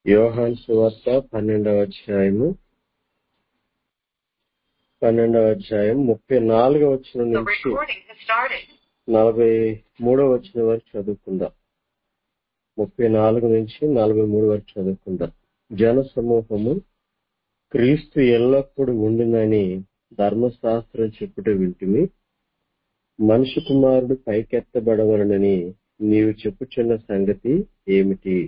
యోహాన్ సువార్త పన్నెండవ అధ్యాయము పన్నెండవ అధ్యాయం ముప్పై నాలుగవ వచ్చిన The నుంచి recording has started. నలభై మూడవ వచ్చిన వరకు చదువుకుందాం ముప్పై నాలుగు నుంచి నలభై మూడు వరకు చదువుకుందాం జన సమూహము క్రీస్తు ఎల్లప్పుడూ ఉండునని ధర్మశాస్త్రం చెప్పుట వింటిమి మనుషు కుమారుడు పైకెత్తబడవలనని నీవు చెప్పుచున్న సంగతి ఏమిటి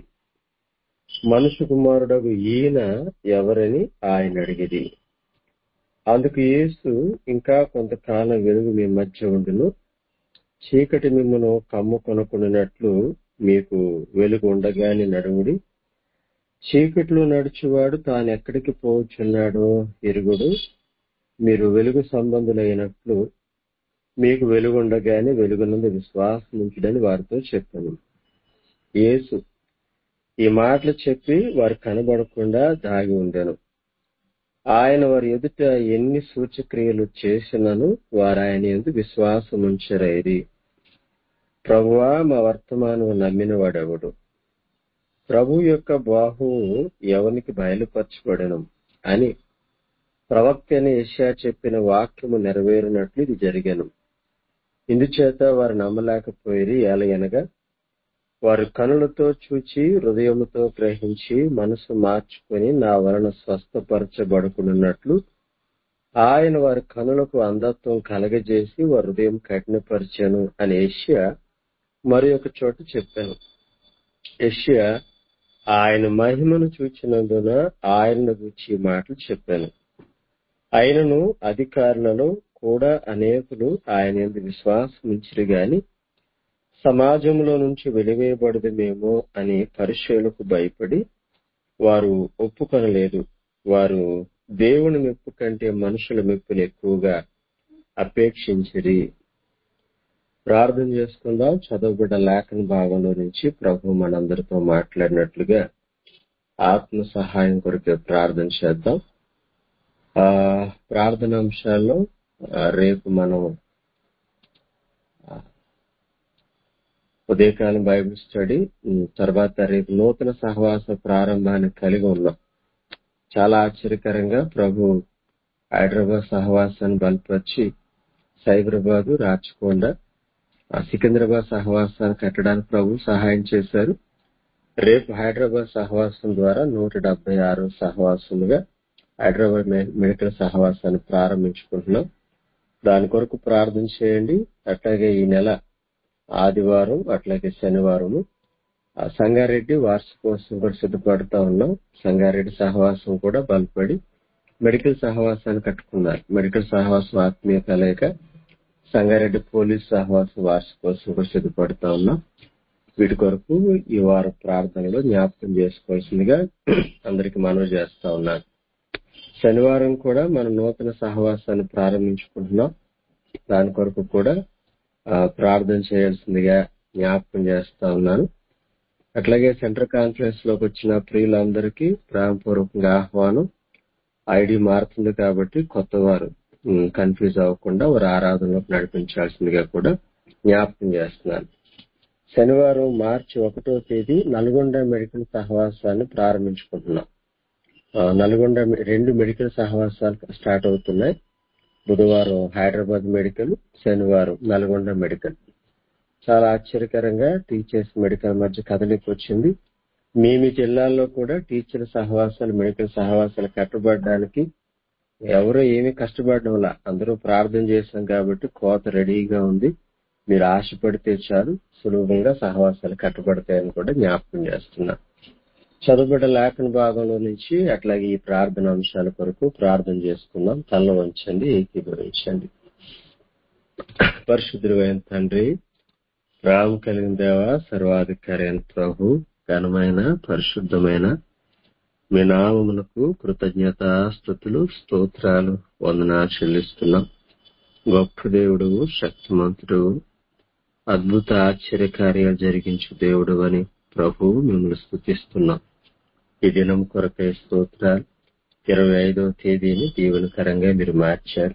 మనుషు కుమారుడగు ఈయన ఎవరని ఆయన అడిగిది అందుకు యేసు ఇంకా కొంతకాలం వెలుగు మీ మధ్య ఉండును చీకటి మిమ్మను కమ్ము కొనుక్కున్నట్లు మీకు వెలుగు ఉండగానే నడువుడి చీకటిలో నడుచువాడు తాను ఎక్కడికి పోవచ్చున్నాడో ఎరుగుడు మీరు వెలుగు సంబంధులైనట్లు మీకు వెలుగుండగానే వెలుగునందు విశ్వాసం ఉంచుడని వారితో చెప్పాను యేసు ఈ మాటలు చెప్పి వారు కనబడకుండా దాగి ఉండెను ఆయన వారి ఎదుట ఎన్ని సూచక్రియలు చేసినను వారు ఆయన ఎందు విశ్వాసం ఉంచరైరి ప్రభువా మా వర్తమానం నమ్మిన వాడెవడు ప్రభు యొక్క బాహువు ఎవనికి బయలుపరచబడను అని ప్రవక్త అని యెషయా చెప్పిన వాక్యము నెరవేరినట్లు ఇది జరిగాను ఇందుచేత వారు నమ్మలేకపోయి ఎలయనగా వారు కనులతో చూచి హృదయముతో గ్రహించి మనసు మార్చుకొని నా వలన స్వస్థపరచబడుకున్నట్లు ఆయన వారి కనులకు అంధత్వం కలగజేసి వారి హృదయం కఠినపరిచాను అని ఏషియా మరి ఒక చోట చెప్పాను ఏషియా ఆయన మహిమను చూచినందున ఆయనను గురించి ఈ మాటలు చెప్పాను ఆయనను అధికారులలో కూడా అనేకులు ఆయన ఎందు విశ్వాసం ఉంచిరు గాని సమాజంలో నుంచి వెలివేయబడదుమేమో అని పరిచయులకు భయపడి వారు ఒప్పుకొనలేదు వారు దేవుని మెప్పు కంటే మనుషుల మెప్పును ఎక్కువగా అపేక్షించిరి ప్రార్థన చేసుకుందాం చదవబడ్డ లేఖన భాగంలో నుంచి ప్రభు మనందరితో మాట్లాడినట్లుగా ఆత్మ సహాయం కొరకు ప్రార్థన చేద్దాం ఆ ప్రార్థన అంశాల్లో ఆ, రేపు మనం ఆ, ఉదయకాలం బైబిల్ స్టడీ ఉమ్, తర్వాత రేపు నూతన సహవాస ప్రారంభాన్ని కలిగి ఉన్నాం చాలా ఆశ్చర్యకరంగా ప్రభు హైదరాబాద్ సహవాసాన్ని బలపరిచి సైబరాబాద్ రాచకొండ ఆ సికింద్రాబాద్ సహవాసాన్ని కట్టడానికి ప్రభు సహాయం చేశారు రేపు హైదరాబాద్ సహవాసం ద్వారా నూట డెబ్బై ఆరు సహవాసముగా హైదరాబాద్ మె- మెడికల్ సహవాసాన్ని ప్రారంభించుకుంటున్నాం దాని కొరకు ప్రార్థన చేయండి అట్లాగే ఈ నెల ఆదివారం అట్లాగే శనివారము ఆ సంగారెడ్డి వార్షికోత్సవం కూడా సిద్ధపడుతూ ఉన్నాం సంగారెడ్డి సహవాసం కూడా బలపడి మెడికల్ సహవాసాన్ని కట్టుకున్నారు మెడికల్ సహవాసం ఆత్మీయ కలయిక సంగారెడ్డి పోలీస్ సహవాసం వార్షికోత్సవం కూడా సిద్ధపడుతూ ఉన్నాం వీటి కొరకు ఈ వారం ప్రార్థనలో జ్ఞాపకం చేసుకోవాల్సిందిగా అందరికి మనవి చేస్తా ఉన్నాను శనివారం కూడా మన నూతన సహవాసాన్ని ప్రారంభించుకుంటున్నాం దాని కొరకు కూడా ఆ, ప్రార్థన చేయాల్సిందిగా జ్ఞాపకం చేస్తా ఉన్నాను అట్లాగే సెంట్రల్ కాన్ఫరెన్స్ లోకి వచ్చిన ప్రియులందరికీ ప్రేమపూర్వకంగా ఆహ్వానం ఐడి మారుతుంది కాబట్టి కొత్త వారు కన్ఫ్యూజ్ అవ్వకుండా వారు ఆరాధనలోకి నడిపించాల్సిందిగా కూడా జ్ఞాపకం చేస్తున్నాను శనివారం మార్చి ఒకటో తేదీ నల్గొండ మెడికల్ సహవాసాన్ని ప్రారంభించుకుంటున్నాం ఆ, నల్గొండ మె- రెండు మెడికల్ సహవాసాలు స్టార్ట్ అవుతున్నాయి బుధవారం హైదరాబాద్ మెడికల్ శనివారం నల్గొండ మెడికల్ చాలా ఆశ్చర్యకరంగా టీచర్స్ మెడికల్ మధ్య కదలిక వచ్చింది మీ మీ జిల్లాల్లో కూడా టీచర్ సహవాసాలు మెడికల్ సహవాసాలు కట్టబడడానికి ఎవరు ఏమీ కష్టపడడం వల్ల అందరూ ప్రార్థన చేశాం కాబట్టి కోత రెడీగా ఉంది మీరు ఆశపడితే చాలు సులభంగా సహవాసాలు కట్టబడతాయని కూడా జ్ఞాపకం చేస్తున్నా చదువుబడ్డ లేఖన భాగంలో నుంచి అట్లాగే ఈ ప్రార్థన అంశాల కొరకు ప్రార్థన చేసుకుందాం తల్ల వంచండి ఏకీభవించండి పరిశుద్ధుడైన తండ్రి రాము కలిగిన దేవ సర్వాధికారి అయిన ప్రభు ఘనమైన పరిశుద్ధమైన మీ నామమునకు కృతజ్ఞత స్థుతులు స్తోత్రాలు వందనా చెల్లిస్తున్నాం గొప్ప దేవుడు శక్తిమంతుడు అద్భుత ఆశ్చర్య కార్యాలు జరిగించు దేవుడు అని ప్రభు మిమ్మల్ని స్థుతిస్తున్నాం ఈ దినం కొరకై స్తోత్రాలు ఇరవై ఐదవ తేదీని దీవెనకరంగా మీరు మార్చారు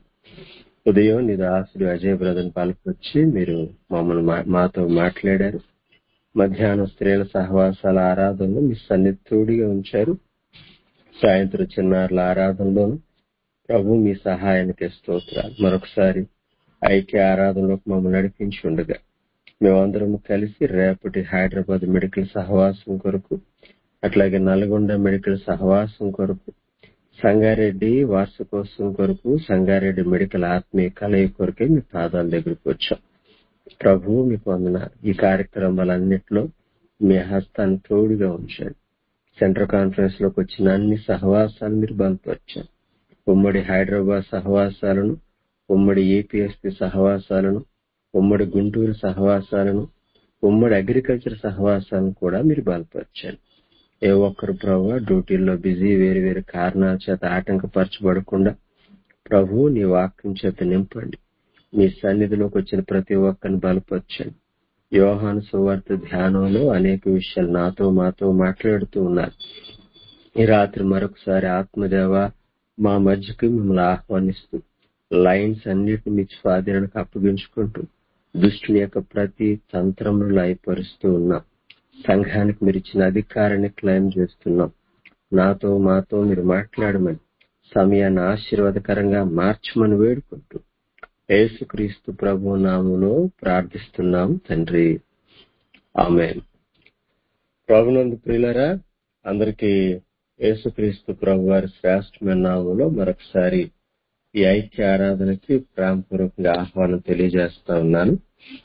ఉదయం నీ దాసుడు అజయ్ బ్రదర్ పాల్పొచ్చి మీరు మమ్మల్ని మా- మాతో మాట్లాడారు మధ్యాహ్నం స్త్రీల సహవాసాల ఆరాధనలో మీ సన్నిధి తోడుగా ఉంచారు సాయంత్రం చిన్నారుల ఆరాధనలోను ప్రభు మీ సహాయానికి స్తోత్రాలు మరొకసారి ఐక్య ఆరాధనలోకి మమ్మల్ని నడిపించి ఉండగా మేమందరం కలిసి రేపటి హైదరాబాద్ మెడికల్ సహవాసం కొరకు అట్లాగే నల్గొండ మెడికల్ సహవాసం కొరకు సంగారెడ్డి వార్షికోత్సవం కొరకు సంగారెడ్డి మెడికల్ ఆత్మీయ కలయి కొరకే మీ పాదాల దగ్గరికి వచ్చాం ప్రభు మీకు వందనాలు ఈ కార్యక్రమాలన్నింటిలో మీ హస్తాన్ని తోడుగా ఉంచండి సెంట్రల్ కాన్ఫరెన్స్ లోకి వచ్చిన అన్ని సహవాసాలు మీరు బలపరిచారు ఉమ్మడి హైదరాబాద్ సహవాసాలను ఉమ్మడి ఏపీఎస్పి సహవాసాలను ఉమ్మడి గుంటూరు సహవాసాలను ఉమ్మడి అగ్రికల్చర్ సహవాసాలను కూడా మీరు బలపరచండి ఏ ఒక్కరు ప్రభు డ్యూటీల్లో బిజీ వేరు వేరు కారణాల చేత ఆటంకపరచబడకుండా ప్రభు నీ వాక్యం చేత నింపండి మీ సన్నిధిలోకి వచ్చిన ప్రతి ఒక్కరిని బలపరచండి యోహాను సువార్త ధ్యానంలో అనేక విషయాలు నాతో మాతో మాట్లాడుతూ ఉన్నారు ఈ రాత్రి మరొకసారి ఆత్మదేవ మా మధ్యకి మిమ్మల్ని ఆహ్వానిస్తూ లైన్స్ అన్నిటిని మీ స్వాధీనానికి అప్పగించుకుంటూ దుష్టుని యొక్క ప్రతి తంత్రములు లయపరుస్తూ ఉన్నాం సంఘానికి మీరు ఇచ్చిన అధికారాన్ని క్లెయిమ్ చేస్తున్నాం నాతో మాతో మీరు మాట్లాడమని సమయాన్ని ఆశీర్వాదకరంగా మార్చమని వేడుకుంటూ యేసుక్రీస్తు ప్రభు నాములో ప్రార్థిస్తున్నాం తండ్రి ఆమె ప్రభునందు ప్రియులరా అందరికీ యేసుక్రీస్తు ప్రభు వారి శ్రేష్టమైన నామంలో మరొకసారి ఈ ఐక్య ఆరాధనకి ప్రేమపూర్వకంగా ఆహ్వానం తెలియజేస్తా ఉన్నాను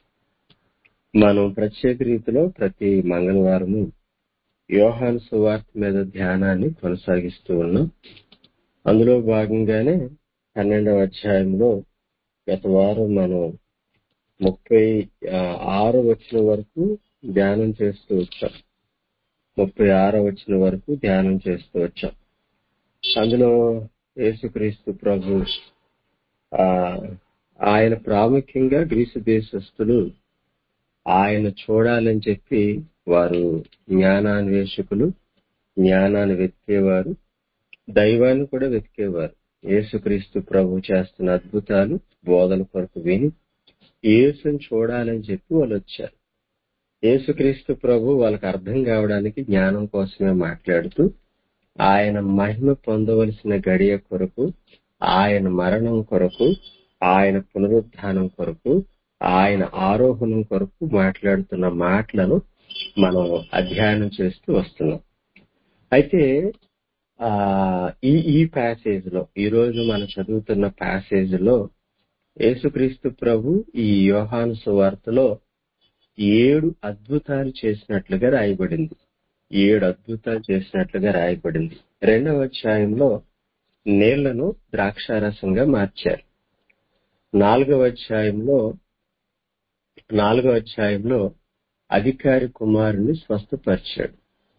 మనం ప్రత్యేక రీతిలో ప్రతి మంగళవారము యోహాను సువార్త మీద ధ్యానాన్ని కొనసాగిస్తూ ఉన్నాం అందులో భాగంగానే పన్నెండవ అధ్యాయంలో గత వారం మనం ముప్పై ఆరు వచ్చిన వరకు ధ్యానం చేస్తూ వచ్చాం ముప్పై ఆరు వచ్చిన వరకు ధ్యానం చేస్తూ వచ్చాం అందులో యేసుక్రీస్తు ప్రభు ఆ ఆయన ప్రాముఖ్యంగా గ్రీసు దేశస్తులు ఆయన చూడాలని చెప్పి వారు జ్ఞానాన్వేషకులు జ్ఞానాన్ని వెతికేవారు దైవాన్ని కూడా వెతికేవారు యేసుక్రీస్తు ప్రభు చేస్తున్న అద్భుతాలు బోధన కొరకు విని యేసుని చూడాలని చెప్పి వాళ్ళు వచ్చారు యేసుక్రీస్తు ప్రభు వాళ్ళకి అర్థం కావడానికి జ్ఞానం కోసమే మాట్లాడుతూ ఆయన మహిమ పొందవలసిన గడియ కొరకు ఆయన మరణం కొరకు ఆయన పునరుద్ధానం కొరకు ఆయన ఆరోహణం కొరకు మాట్లాడుతున్న మాటలను మనం అధ్యయనం చేస్తూ వస్తున్నాం అయితే ఆ ఈ ఈ ప్యాసేజ్ లో ఈ రోజు మనం చదువుతున్న ప్యాసేజ్ లో యేసుక్రీస్తు ప్రభు ఈ యోహాను సువార్తలో ఏడు అద్భుతాలు చేసినట్లుగా రాయబడింది ఏడు అద్భుతాలు చేసినట్లుగా రాయబడింది రెండవ అధ్యాయంలో నీళ్లను ద్రాక్షారసంగా మార్చారు నాలుగవ అధ్యాయంలో నాలుగవ అధ్యాయంలో అధికారి కుమారుని స్వస్థపరిచాడు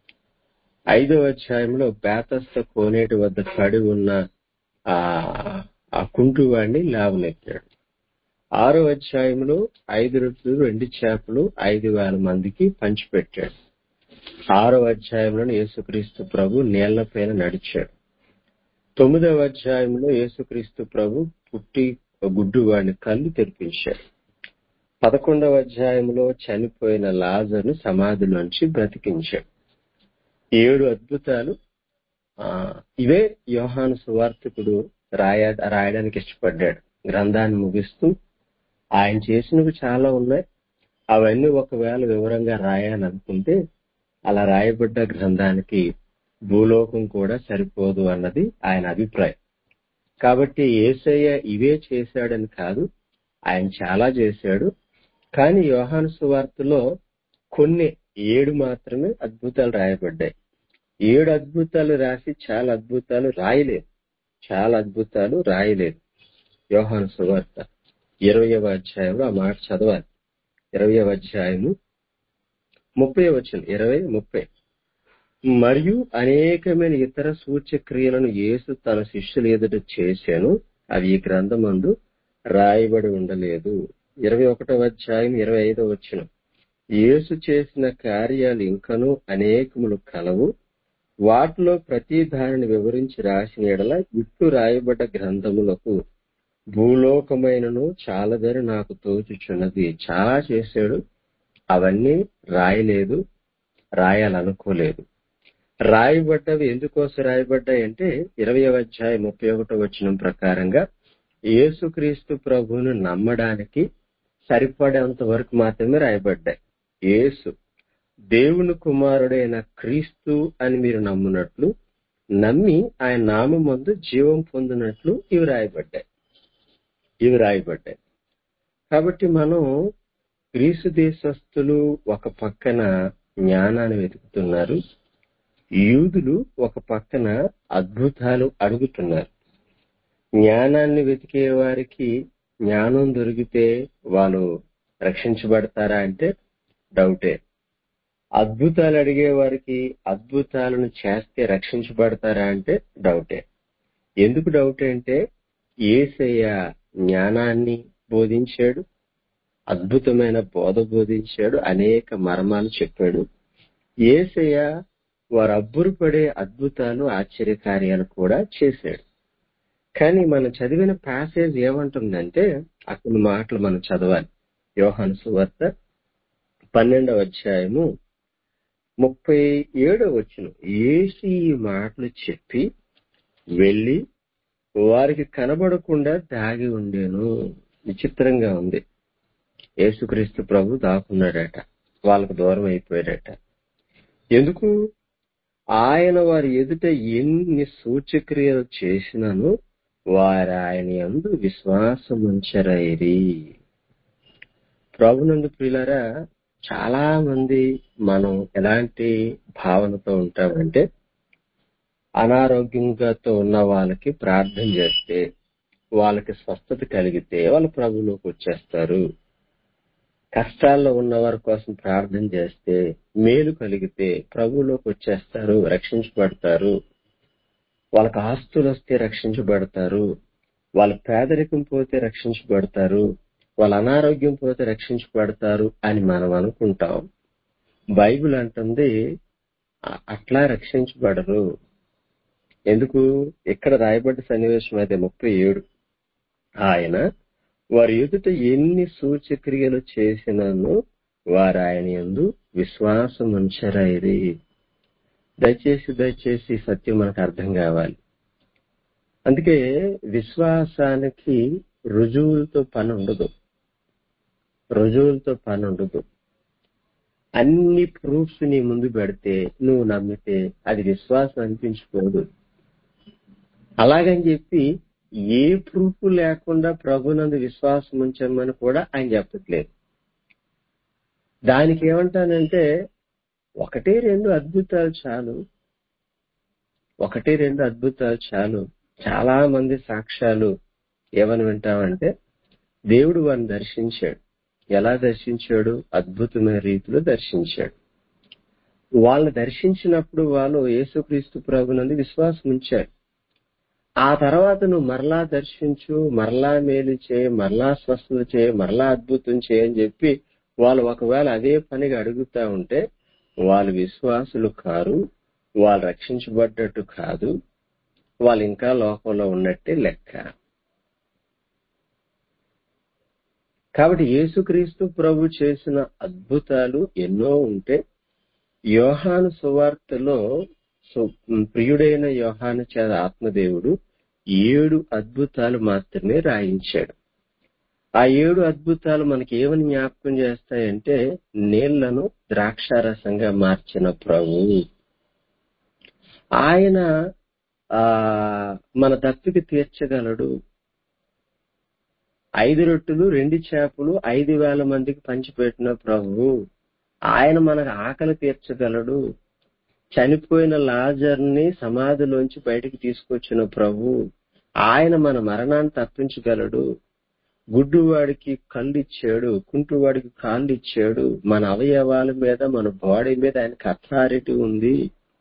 ఐదవ అధ్యాయంలో బేతస్థ కోనేటి వద్ద పడి ఉన్న ఆ ఆ కుంటువాడిని లేవనెత్తాడు ఆరో అధ్యాయంలో ఐదు రొట్టెలు రెండు చేపలు ఐదు వేల మందికి పంచిపెట్టాడు ఆరో అధ్యాయంలో యేసుక్రీస్తు ప్రభు నీళ్లపైన నడిచాడు తొమ్మిదవ అధ్యాయంలో యేసుక్రీస్తు ప్రభు పుట్టి గుడ్డువాడిని కళ్ళు తెరిపించాడు పదకొండవ అధ్యాయంలో చనిపోయిన లాజర్ను సమాధిలోంచి బ్రతికించాడు ఏడు అద్భుతాలు ఆ ఇవే యోహాను సువార్తికుడు రాయ రాయడానికి ఇష్టపడ్డాడు గ్రంథాన్ని ముగిస్తూ ఆయన చేసినవి చాలా ఉన్నాయి అవన్నీ ఒకవేళ వివరంగా రాయాలనుకుంటే అలా రాయబడ్డ గ్రంథానికి భూలోకం కూడా సరిపోదు అన్నది ఆయన అభిప్రాయం కాబట్టి ఏసయ్య ఇవే చేశాడని కాదు ఆయన చాలా చేశాడు కానీ యోహాను సువార్తలో కొన్ని ఏడు మాత్రమే అద్భుతాలు రాయబడ్డాయి ఏడు అద్భుతాలు రాసి చాలా అద్భుతాలు రాయలేదు చాలా అద్భుతాలు రాయలేదు యోహాను సువార్త ఇరవయవ అధ్యాయంలో ఆ మాట చదవాలి ఇరవయవ అధ్యాయము ముప్పై వచ్చిన ఇరవై ముప్పై మరియు అనేకమైన ఇతర సూచ్యక్రియలను యేసు తన శిష్యుల ఎదుట చేశాను అవి ఈ గ్రంథమందు రాయబడి ఉండలేదు ఇరవై ఒకటవ అధ్యాయం ఇరవై ఐదవ వచ్చిన యేసు చేసిన కార్యాలు ఇంకనూ అనేకములు కలవు వాటిలో ప్రతి దానిని వివరించి రాసిన ఎడల ఇట్టు రాయబడ్డ గ్రంథములకు భూలోకమైనను చాలదని నాకు తోచుచున్నది చాలా చేశాడు అవన్నీ రాయలేదు రాయాలనుకోలేదు రాయబడ్డవి ఎందుకోసం రాయబడ్డాయి అంటే ఇరవై అధ్యాయం ముప్పై ఒకటో వచ్చిన ప్రకారంగా యేసుక్రీస్తు ప్రభువును నమ్మడానికి సరిపడేంత వరకు మాత్రమే రాయబడ్డాయి యేసు దేవుని కుమారుడైన క్రీస్తు అని మీరు నమ్మునట్లు నమ్మి ఆయన నామందు జీవం పొందినట్లు ఇవి రాయబడ్డాయి ఇవి రాయబడ్డాయి కాబట్టి మనం గ్రీసు దేశస్థులు ఒక పక్కన జ్ఞానాన్ని వెతుకుతున్నారు యూదులు ఒక పక్కన అద్భుతాలు అడుగుతున్నారు జ్ఞానాన్ని వెతికే వారికి జ్ఞానం దొరికితే వాళ్ళు రక్షించబడతారా అంటే డౌటే అద్భుతాలు అడిగే వారికి అద్భుతాలను చేస్తే రక్షించబడతారా అంటే డౌటే ఎందుకు డౌట్ అంటే ఏసయ్య జ్ఞానాన్ని బోధించాడు అద్భుతమైన బోధ బోధించాడు అనేక మర్మాలు చెప్పాడు ఏసయ్య వారు అబ్బురు పడే అద్భుతాలు ఆశ్చర్యకార్యాలు కూడా చేశాడు కానీ మనం చదివిన ప్యాసేజ్ ఏమంటుందంటే అక్కడ మాటలు మనం చదవాలి యోహాను సువార్త పన్నెండవ అధ్యాయము ముప్పై ఏడవ వచ్చిన ఏసి ఈ మాటలు చెప్పి వెళ్లి వారికి కనబడకుండా దాగి ఉండేను విచిత్రంగా ఉంది యేసుక్రీస్తు ప్రభు దాక్కున్నాడట వాళ్ళకు దూరం అయిపోయాడట ఎందుకు ఆయన వారి ఎదుట ఎన్ని సూచక్రియలు చేసినను వారు ఆయన యందు విశ్వాసం ఉంచరైరి ప్రభునందు ప్రియులారా చాలా మంది మనం ఎలాంటి భావనతో ఉంటామంటే అనారోగ్యంగాతో ఉన్న వాళ్ళకి ప్రార్థన చేస్తే వాళ్ళకి స్వస్థత కలిగితే వాళ్ళు ప్రభులోకి వచ్చేస్తారు కష్టాల్లో ఉన్న వారి కోసం ప్రార్థన చేస్తే మేలు కలిగితే ప్రభువులోకి వచ్చేస్తారు రక్షించబడతారు వాళ్ళకి ఆస్తులు వస్తే రక్షించబడతారు వాళ్ళ పేదరికం పోతే రక్షించబడతారు వాళ్ళ అనారోగ్యం పోతే రక్షించబడతారు అని మనం అనుకుంటాం బైబిల్ అంటుంది "అ- అట్లా రక్షించబడరు ఎందుకు ఇక్కడ రాయబడ్డ సన్నివేశం అయితే ముప్పై ఏడు ఆయన వారి ఎదుట ఎన్ని సూచక్రియలు చేసినను వారు ఆయన యందు విశ్వాసం ఉంచరైరి దయచేసి దయచేసి ఈ సత్యం మనకు అర్థం కావాలి అందుకే విశ్వాసానికి రుజువులతో పని ఉండదు రుజువులతో పని ఉండదు అన్ని ప్రూఫ్స్ నీ ముందు పెడితే నువ్వు నమ్మితే అది విశ్వాసం అనిపించుకోదు అలాగని చెప్పి ఏ ప్రూఫ్ లేకుండా ప్రభునందు విశ్వాసం ఉంచమని కూడా ఆయన చెప్పట్లేదు దానికి ఏమంటానంటే ఒకటి రెండు అద్భుతాలు చాలు ఒకటి రెండు అద్భుతాలు చాలు చాలా మంది సాక్ష్యాలు ఏమని వింటామంటే దేవుడు వారిని దర్శించాడు ఎలా దర్శించాడు అద్భుతమైన రీతిలో దర్శించాడు వాళ్ళని దర్శించినప్పుడు వాళ్ళు యేసుక్రీస్తు ప్రభునందు విశ్వాసం ఉంచారు ఆ తర్వాత నువ్వు మరలా దర్శించు మరలా మేలు చేయి మరలా స్వస్థత చేయి మరలా అద్భుతం చేయని చెప్పి వాళ్ళు ఒకవేళ అదే పనిగా అడుగుతా ఉంటే వాళ్ళు విశ్వాసులు కారు వాళ్ళు రక్షించబడ్డట్టు కాదు వాళ్ళు ఇంకా లోకంలో ఉన్నట్టే లెక్క కాబట్టి యేసుక్రీస్తు ప్రభు చేసిన అద్భుతాలు ఎన్నో ఉంటే యోహాను సువార్తలో సు- ప్రియుడైన యోహాను చేత ఆత్మదేవుడు ఏడు అద్భుతాలు మాత్రమే రాయించాడు ఆ ఏడు అద్భుతాలు మనకి ఏమని జ్ఞాపకం చేస్తాయంటే నీళ్లను ద్రాక్షారసంగా మార్చిన ప్రభు ఆయన ఆ మన దప్పికి తీర్చగలడు ఐదు రొట్టెలు రెండు చేపలు ఐదు వేల మందికి పంచిపెట్టిన ప్రభు ఆయన మనకు ఆకలి తీర్చగలడు చనిపోయిన లాజర్ని సమాధిలోంచి బయటికి తీసుకొచ్చిన ప్రభు ఆయన మన మరణాన్ని తప్పించగలడు గుడ్డువాడికి కళ్ళు ఇచ్చాడు కుంటువాడికి కాళ్ళు ఇచ్చాడు మన అవయవాల మీద మన బాడీ మీద ఆయనకి అథారిటీ ఉంది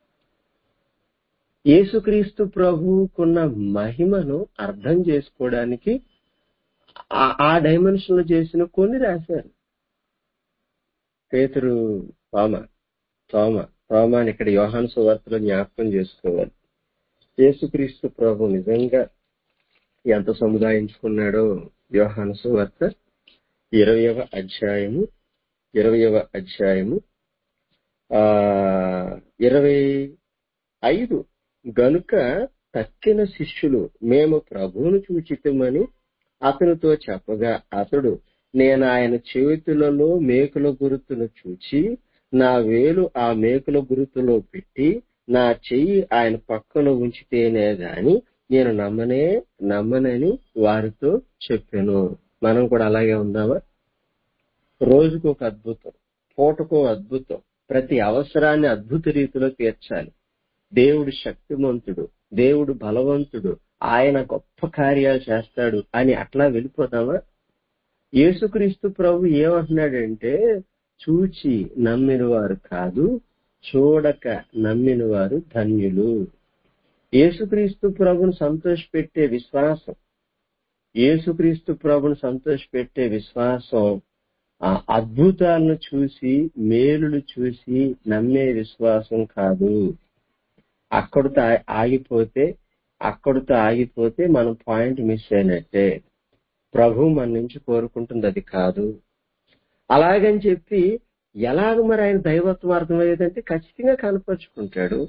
యేసుక్రీస్తు ప్రభువుకున్న మహిమను అర్థం చేసుకోవడానికి ఆ- ఆ డైమెన్షన్ లో చేసిన కొన్ని రాశారు పేతురు తోమ తోమ తోమ అని ఇక్కడ యోహాను సువార్తలో జ్ఞాపకం చేసుకోవాలి యేసుక్రీస్తు ప్రభు నిజంగా ఎంత సముదాయించుకున్నాడో యోహాను సువార్త ఇరవయవ అధ్యాయము ఇరవయవ అధ్యాయము ఆ ఇరవై ఐదు గనుక తక్కిన శిష్యులు మేము ప్రభువును చూచితమని అతనితో చెప్పగా అతడు నేను ఆయన చేతులలో మేకుల గురుతును చూచి నా వేలు ఆ మేకుల గురుతులో పెట్టి నా చెయ్యి ఆయన పక్కన ఉంచితేనే గాని నేను నమ్మనే నమ్మనని వారితో చెప్పాను మనం కూడా అలాగే ఉందామా రోజుకు ఒక అద్భుతం పూటకు అద్భుతం ప్రతి అవసరాన్ని అద్భుత రీతిలో తీర్చాలి దేవుడు శక్తిమంతుడు దేవుడు బలవంతుడు ఆయన గొప్ప కార్యాలు చేస్తాడు అని అట్లా వెళ్ళిపోతామా యేసుక్రీస్తు ప్రభు ఏమంటున్నాడంటే చూచి నమ్మిన వారు కాదు చూడక నమ్మిన వారు ధన్యులు యేసుక్రీస్తు ప్రభుని సంతోషపెట్టే విశ్వాసం యేసుక్రీస్తు ప్రభుని సంతోషపెట్టే విశ్వాసం ఆ అద్భుతాలను చూసి మేలులు చూసి నమ్మే విశ్వాసం కాదు అక్కడితో ఆ- ఆగిపోతే అక్కడితో ఆగిపోతే మనం పాయింట్ మిస్ అయినట్టే ప్రభు మన నుంచి కోరుకుంటుంది అది కాదు అలాగని చెప్పి ఎలాగ మరి ఆయన దైవత్వం అర్థమయ్యేదంటే ఖచ్చితంగా కనపరుచుకుంటాడు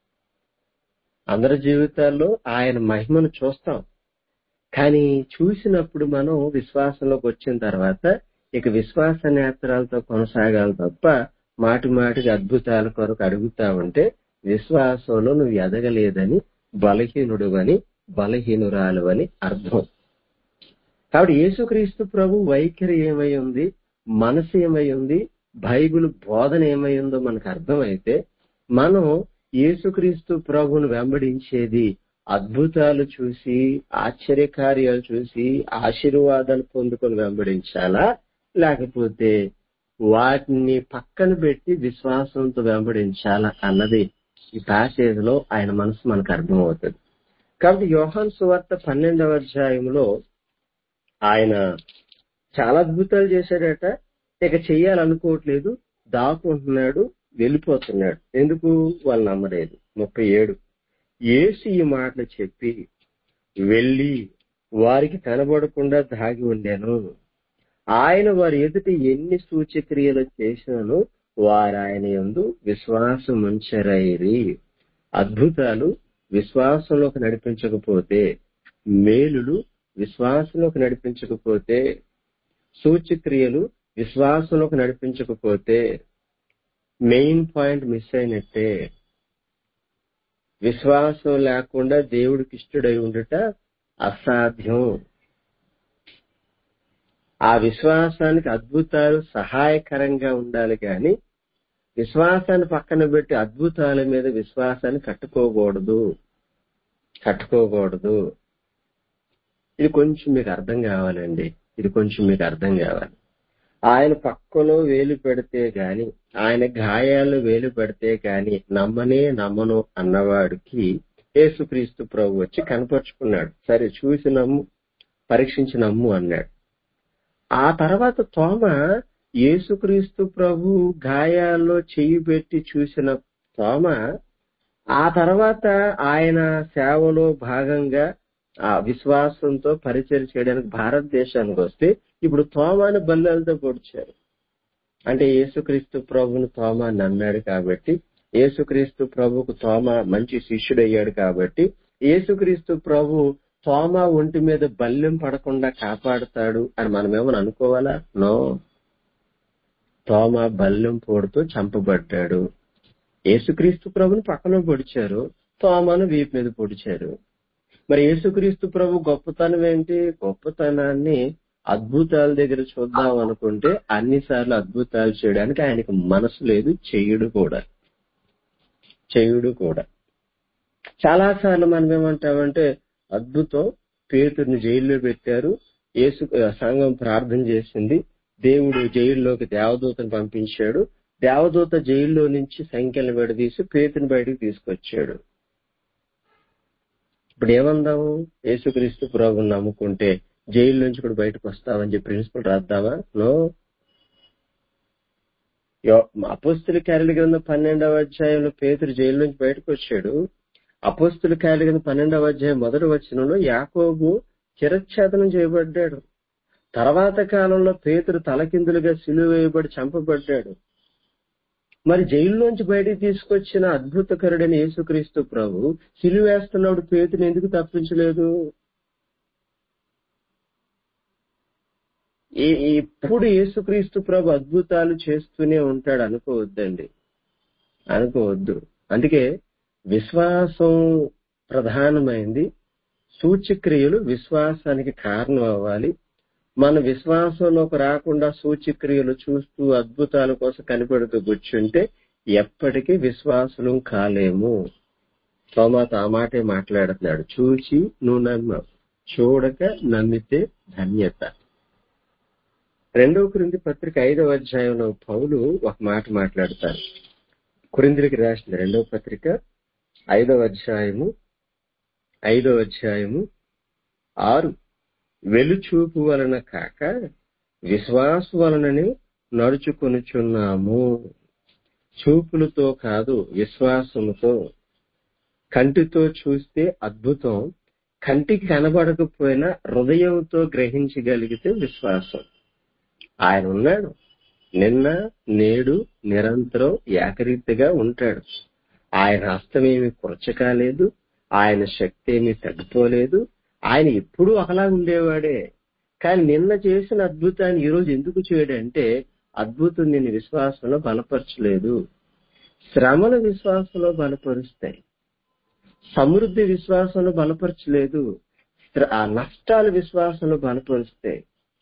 అందరి జీవితాల్లో ఆయన మహిమను చూస్తాం కానీ చూసినప్పుడు మనం విశ్వాసంలోకి వచ్చిన తర్వాత ఇక విశ్వాస నేత్రాలతో కొనసాగాలి తప్ప మాటి మాటికి అద్భుతాల కొరకు అడుగుతా ఉంటే విశ్వాసంలో నువ్వు ఎదగలేదని బలహీనుడు అని బలహీనురాలు అని అర్థం కాబట్టి యేసుక్రీస్తు ప్రభు వైఖరి ఏమై ఉంది మనసు ఏమై ఉంది బైబిల్ బోధన ఏమై ఉందో మనకు అర్థమైతే మనం యేసుక్రీస్తు ప్రభువును వెంబడించేది అద్భుతాలు చూసి ఆశ్చర్యకార్యాలు చూసి ఆశీర్వాదాలు పొందుకొని వెంబడించాలా లేకపోతే వాటిని పక్కన పెట్టి విశ్వాసంతో వెంబడించాలా అన్నది ఈ ప్యాసేజ్ లో ఆయన మనసు మనకు అర్థమవుతుంది కాబట్టి యోహాన్ సువార్త పన్నెండవ అధ్యాయంలో ఆయన చాలా అద్భుతాలు చేశాడట ఇక చెయ్యాలనుకోవట్లేదు దాక్కుంటున్నాడు వెళ్ళిపోతున్నాడు ఎందుకు వాళ్ళు నమ్మలేదు ముప్పై ఏడు ఏసు ఈ మాటలు చెప్పి వెళ్ళి వారికి కనబడకుండా దాగి ఉండాను ఆయన వారి ఎదుట ఎన్ని సూచక్రియలు చేసినాను వారు ఆయన యందు విశ్వాసం ఉంచరైరి అద్భుతాలు విశ్వాసంలోకి నడిపించకపోతే మేలులు విశ్వాసంలోకి నడిపించకపోతే సూచక్రియలు విశ్వాసంలోకి నడిపించకపోతే మెయిన్ పాయింట్ మిస్ అయినట్టే విశ్వాసం లేకుండా దేవుడికి ఇష్టడై ఉండుట అసాధ్యం ఆ విశ్వాసానికి అద్భుతాలు సహాయకరంగా ఉండాలి కానీ విశ్వాసాన్ని పక్కన పెట్టి అద్భుతాల మీద విశ్వాసాన్ని కట్టుకోకూడదు కట్టుకోకూడదు ఇది కొంచెం మీకు అర్థం కావాలండి ఇది కొంచెం మీకు అర్థం కావాలి ఆయన పక్కలో వేలు పెడితే గాని ఆయన గాయాలు వేలు పెడితే గాని నమ్మనే నమ్మను అన్నవాడికి యేసుక్రీస్తు ప్రభు వచ్చి కనపరుచుకున్నాడు సరే చూసి నమ్ము పరీక్షించి నమ్ము అన్నాడు ఆ తర్వాత తోమ యేసుక్రీస్తు ప్రభు గాయాల్లో చెయ్యి పెట్టి చూసిన తోమ ఆ తర్వాత ఆయన సేవలో భాగంగా ఆ విశ్వాసంతో పరిచయం చేయడానికి భారతదేశానికి వస్తే ఇప్పుడు తోమాను బల్లెలతో పొడిచారు అంటే యేసుక్రీస్తు ప్రభుని తోమ నమ్మాడు కాబట్టి యేసుక్రీస్తు ప్రభుకు తోమ మంచి శిష్యుడయ్యాడు కాబట్టి యేసుక్రీస్తు ప్రభు తోమ ఒంటి మీద బల్లెం పడకుండా కాపాడుతాడు అని మనం ఏమని అనుకోవాలా నో తోమ బల్లెం పోడుతూ చంపబడ్డాడు యేసుక్రీస్తు ప్రభుని పక్కన పొడిచారు తోమను వీపు మీద పొడిచారు మరి యేసుక్రీస్తు ప్రభు గొప్పతనం ఏంటి గొప్పతనాన్ని అద్భుతాల దగ్గర చూద్దాం అనుకుంటే అన్నిసార్లు అద్భుతాలు చేయడానికి ఆయనకు మనసు లేదు చెయ్యుడు కూడా చెయ్యుడు కూడా చాలా సార్లు మనం ఏమంటామంటే అద్భుతం పేతుర్ని జైల్లో పెట్టారు యేసు సంఘం ప్రార్థన చేసింది దేవుడు జైల్లోకి దేవదూతను పంపించాడు దేవదూత జైల్లో నుంచి సంఖ్యలు విడదీసి పేతుని బయటకు తీసుకొచ్చాడు ఇప్పుడు ఏమందాము యేసుక్రీస్తు ప్రభుని నమ్ముకుంటే జైలు నుంచి కూడా బయటకు వస్తామని చెప్పి ప్రిన్సిపల్ రాద్దామా నో అపోస్తుల కార్యాల గ్రంథం పన్నెండవ అధ్యాయంలో పేతురు జైలు నుంచి బయటకు వచ్చాడు అపోస్తుల కార్యాల గ్రంథం పన్నెండవ అధ్యాయం మొదటి వచనంలో యాకోబు చిరచ్ఛేదనం చేయబడ్డాడు తర్వాత కాలంలో పేతురు తలకిందులుగా సిలువ వేయబడి చంపబడ్డాడు మరి జైల్లోంచి బయటికి తీసుకొచ్చిన అద్భుతకరుడైన యేసుక్రీస్తు ప్రభు సిలువ వేస్తున్నప్పుడు పేతుని ఎందుకు తప్పించలేదు ఈ- ఇప్పుడు యేసుక్రీస్తు ప్రభు అద్భుతాలు చేస్తూనే ఉంటాడు అనుకోవద్దండి అనుకోవద్దు అందుకే విశ్వాసం ప్రధానమైంది సూచక్రియలు విశ్వాసానికి కారణం అవ్వాలి మన విశ్వాసంలోకి రాకుండా సూచక్రియలు చూస్తూ అద్భుతాల కోసం కనిపెడుతూ కూర్చుంటే ఎప్పటికీ విశ్వాసులు కాలేము తోమాత ఆ మాటే మాట్లాడుతున్నాడు చూచి నువ్వు నమ్మావు చూడక నమ్మితే ధన్యత రెండవ క్రింది పత్రిక ఐదవ అధ్యాయంలో పౌలు ఒక మాట మాట్లాడతారు కురిందులకి రాసిన రెండవ పత్రిక ఐదవ అధ్యాయము ఐదవ అధ్యాయము ఆరు వెలుచూపు వలన కాక విశ్వాసు వలననే నడుచుకొనుచున్నాము చూపులతో కాదు విశ్వాసముతో కంటితో చూస్తే అద్భుతం కంటికి కనబడకపోయినా హృదయంతో గ్రహించగలిగితే విశ్వాసం ఆయన ఉన్నాడు నిన్న నేడు నిరంతరం ఏకరీతిగా ఉంటాడు ఆయన హస్తమేమి కురచకాలేదు ఆయన శక్తి ఏమి తగ్గిపోలేదు ఆయన ఎప్పుడూ ఒకలా ఉండేవాడే కానీ నిన్న చేసిన అద్భుతాన్ని ఈ రోజు ఎందుకు చేయడంటే అద్భుతం నేను విశ్వాసంలో బలపరచలేదు శ్రమల విశ్వాసంలో బలపరుస్తాయి సమృద్ధి విశ్వాసంలో బలపరచలేదు శ్ర- ఆ నష్టాల విశ్వాసంలో బలపరుస్తాయి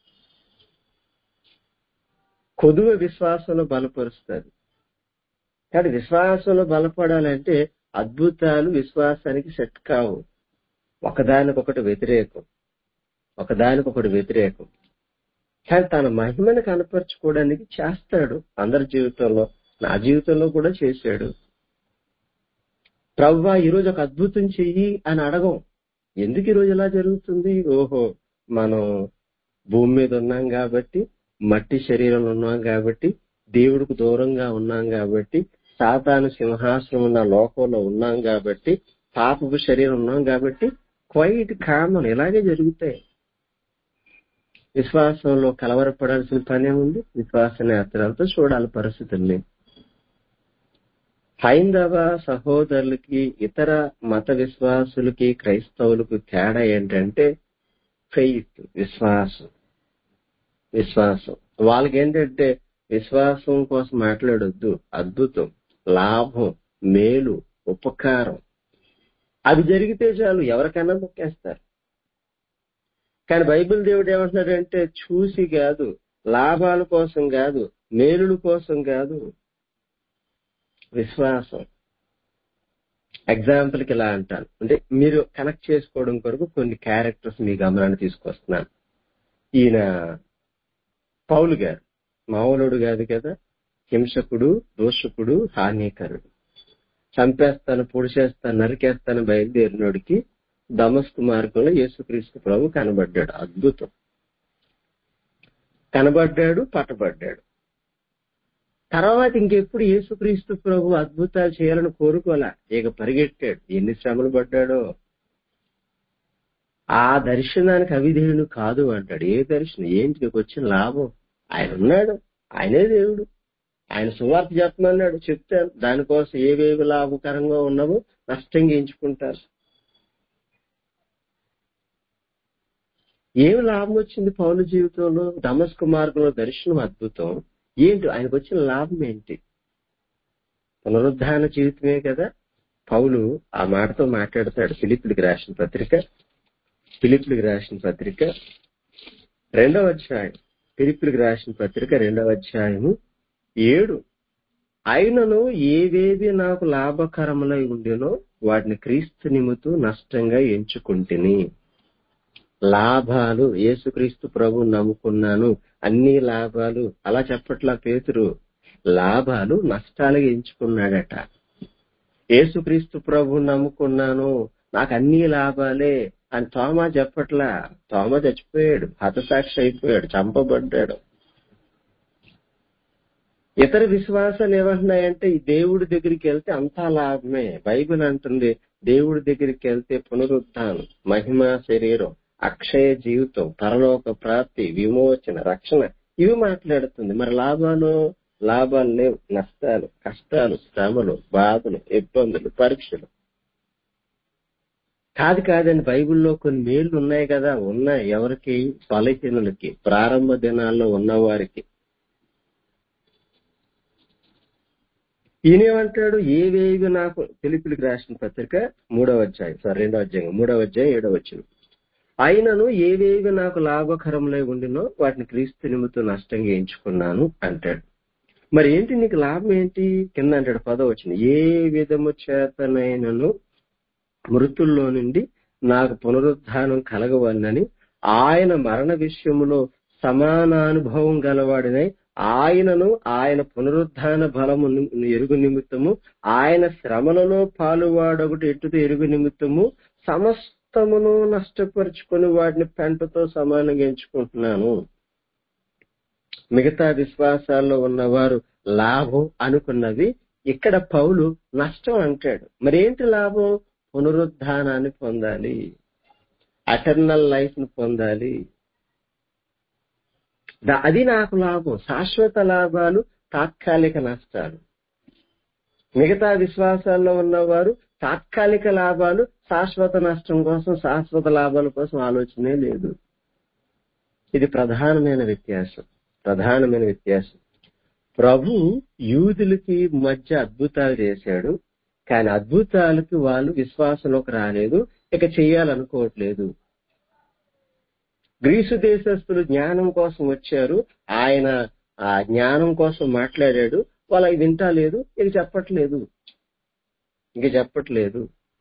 కొదువ విశ్వాసంలో బలపరుస్తుంది కానీ విశ్వాసంలో బలపడాలంటే అద్భుతాలు విశ్వాసానికి సెట్ కావు ఒకదానికొకటి వ్యతిరేకం ఒకదానికొకటి వ్యతిరేకం కానీ తన మహిమను కనపరుచుకోవడానికి చేస్తాడు అందరి జీవితంలో నా జీవితంలో కూడా చేశాడు ప్రవ్వా ఈరోజు ఒక అద్భుతం చెయ్యి అని అడగం ఎందుకు ఈరోజు ఇలా జరుగుతుంది ఓహో మనం భూమి మీద ఉన్నాం కాబట్టి మట్టి శరీరంలో ఉన్నాం కాబట్టి దేవుడికి దూరంగా ఉన్నాం కాబట్టి సాతాను సింహాసనం ఉన్న లోకంలో ఉన్నాం కాబట్టి పాపపు శరీరం ఉన్నాం కాబట్టి క్వైట్ కామన్ ఇలాగే జరుగుతాయి విశ్వాసంలో కలవరపడాల్సిన పనే ఉంది విశ్వాస నేత్రాలతో చూడాలి పరిస్థితుల్ని హైందవ సహోదరులకి ఇతర మత విశ్వాసులకి క్రైస్తవులకు తేడా ఏంటంటే ఫెయిత్ విశ్వాసం విశ్వాసం వాళ్ళకి ఏంటంటే విశ్వాసం కోసం మాట్లాడొద్దు అద్భుతం లాభం మేలు ఉపకారం అవి జరిగితే చాలు ఎవరికైనా మొక్కేస్తారు కానీ బైబిల్ దేవుడు ఏమంటున్నాడంటే చూసి కాదు లాభాల కోసం కాదు మేలుల కోసం కాదు విశ్వాసం ఎగ్జాంపుల్ కి ఇలా అంటాను అంటే మీరు కనెక్ట్ చేసుకోవడం కొరకు కొన్ని క్యారెక్టర్స్ మీ గమనాన్ని తీసుకొస్తున్నాను ఈయన పౌలు గారు మామూలుడు కాదు కదా హింసకుడు దోషకుడు హానికరుడు చంపేస్తాను పొడిచేస్తాను నరికేస్తాను బయలుదేరినోడికి దమస్కు మార్గంలో యేసుక్రీస్తు ప్రభు కనబడ్డాడు అద్భుతం కనబడ్డాడు పట్టబడ్డాడు తర్వాత ఇంకెప్పుడు యేసుక్రీస్తు ప్రభు అద్భుతాలు చేయాలని కోరుకోలే ఇక పరిగెట్టాడు ఎన్ని శ్రమలు పడ్డాడో ఆ దర్శనానికి అవిధేయుడు కాదు అంటాడు ఏ దర్శనం ఏంటి నీకు వచ్చిన లాభం ఆయన ఉన్నాడు ఆయనే దేవుడు ఆయన సువార్త చెప్పమన్నాడు చెప్తాను దానికోసం ఏవేవి లాభకరంగా ఉన్నావో నష్టంగా ఎంచుకుంటారు ఏమి లాభం వచ్చింది పౌలు జీవితంలో దమస్కు మార్గంలో దర్శనం అద్భుతం ఏంటి ఆయనకు వచ్చిన లాభం ఏంటి పునరుద్ధాన జీవితమే కదా పౌలు ఆ మాటతో మాట్లాడతాడు ఫిలిపుడికి రాసిన పత్రిక ఫిలిపుడికి రాసిన పత్రిక రెండవ అధ్యాయం ఫిలిపుడికి రాసిన పత్రిక రెండవ అధ్యాయము ఏడు అయినను ఏవేవి నాకు లాభకరములై ఉండేనో వాటిని క్రీస్తు నిమిత్తు నష్టంగా ఎంచుకుంటుని లాభాలు యేసుక్రీస్తు ప్రభు నమ్ముకున్నాను అన్ని లాభాలు అలా చెప్పట్లా పేతురు లాభాలు నష్టాలుగా ఎంచుకున్నాడట యేసుక్రీస్తు ప్రభు నమ్ముకున్నాను నాకు అన్ని లాభాలే అని తోమా చెప్పట్లా తోమా చచ్చిపోయాడు హతసాక్షి అయిపోయాడు చంపబడ్డాడు ఇతర విశ్వాసాలు ఏమంటున్నాయంటే ఈ దేవుడి దగ్గరికి వెళ్తే అంతా లాభమే బైబిల్ అంటుంది దేవుడి దగ్గరికి వెళ్తే పునరుద్ధానం మహిమ శరీరం అక్షయ జీవితం పరలోక ప్రాప్తి విమోచన రక్షణ ఇవి మాట్లాడుతుంది మరి లాభాలు లాభాలు లేవు నష్టాలు కష్టాలు శ్రమలు బాధలు ఇబ్బందులు పరీక్షలు కాదు కాదండి బైబిల్లో కొన్ని మేళ్లు ఉన్నాయి కదా ఉన్నాయి ఎవరికి బలహీనులకి ప్రారంభ దినాల్లో ఉన్నవారికి ఈయనేమంటాడు ఏవేవి నాకు పిలిపిలికి రాసిన పత్రిక మూడవ అధ్యాయం సార్ రెండవ అధ్యాయం మూడవ అధ్యాయం ఏడవ వచ్చిన అయినను ఏవేవి నాకు లాభకరంలో ఉండినో వాటిని క్రీస్తు నిమిత్తం నష్టంగా ఎంచుకున్నాను అంటాడు మరి ఏంటి నీకు లాభం ఏంటి కింద అంటాడు పదవ వచ్చిన ఏ విధము చేతనైనను మృతుల్లో నుండి నాకు పునరుద్ధానం కలగవన్నని ఆయన మరణ విషయములో సమానానుభవం గలవాడినై ఆయనను ఆయన పునరుద్ధాన బలము ని- ఎరుగు నిమిత్తము ఆయన శ్రమలలో పాలువాడొకటి ఎట్టుతో ఎరుగు నిమిత్తము సమస్తమును నష్టపరుచుకొని వాటిని పెంటతో సమానంగా ఎంచుకుంటున్నాను మిగతా విశ్వాసాల్లో ఉన్నవారు లాభం అనుకున్నది ఇక్కడ పౌలు నష్టం అంటాడు మరేంటి లాభం పునరుద్ధానాన్ని పొందాలి అటర్నల్ లైఫ్ ను పొందాలి ద- అది నాకు లాభం శాశ్వత లాభాలు తాత్కాలిక నష్టాలు మిగతా విశ్వాసాల్లో ఉన్నవారు తాత్కాలిక లాభాలు శాశ్వత నష్టం కోసం శాశ్వత లాభాల కోసం ఆలోచనే లేదు ఇది ప్రధానమైన వ్యత్యాసం ప్రధానమైన వ్యత్యాసం ప్రభు యూదులకి మధ్య అద్భుతాలు చేశాడు కానీ అద్భుతాలకి వాళ్ళు విశ్వాసంలోకి రాలేదు ఇక చెయ్యాలనుకోవట్లేదు గ్రీసు దేశస్తులు జ్ఞానం కోసం వచ్చారు ఆయన ఆ జ్ఞానం కోసం మాట్లాడాడు వాళ్ళు అవి వింటలేదు ఇక చెప్పట్లేదు ఇంక చెప్పట్లేదు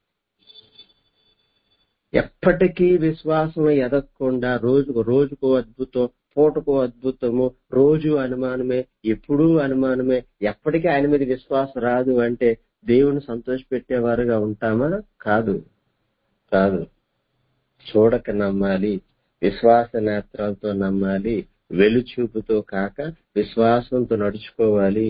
ఎప్పటికీ విశ్వాసం ఎదగకుండా రోజుకు రోజుకో అద్భుతం పూటకో అద్భుతము రోజు అనుమానమే ఎప్పుడూ అనుమానమే ఎప్పటికీ ఆయన మీద విశ్వాసం రాదు అంటే దేవుని సంతోషపెట్టేవారుగా ఉంటామా కాదు కాదు చూడక నమ్మాలి విశ్వాస నేత్రాలతో నమ్మాలి వెలుచూపుతో కాక విశ్వాసంతో నడుచుకోవాలి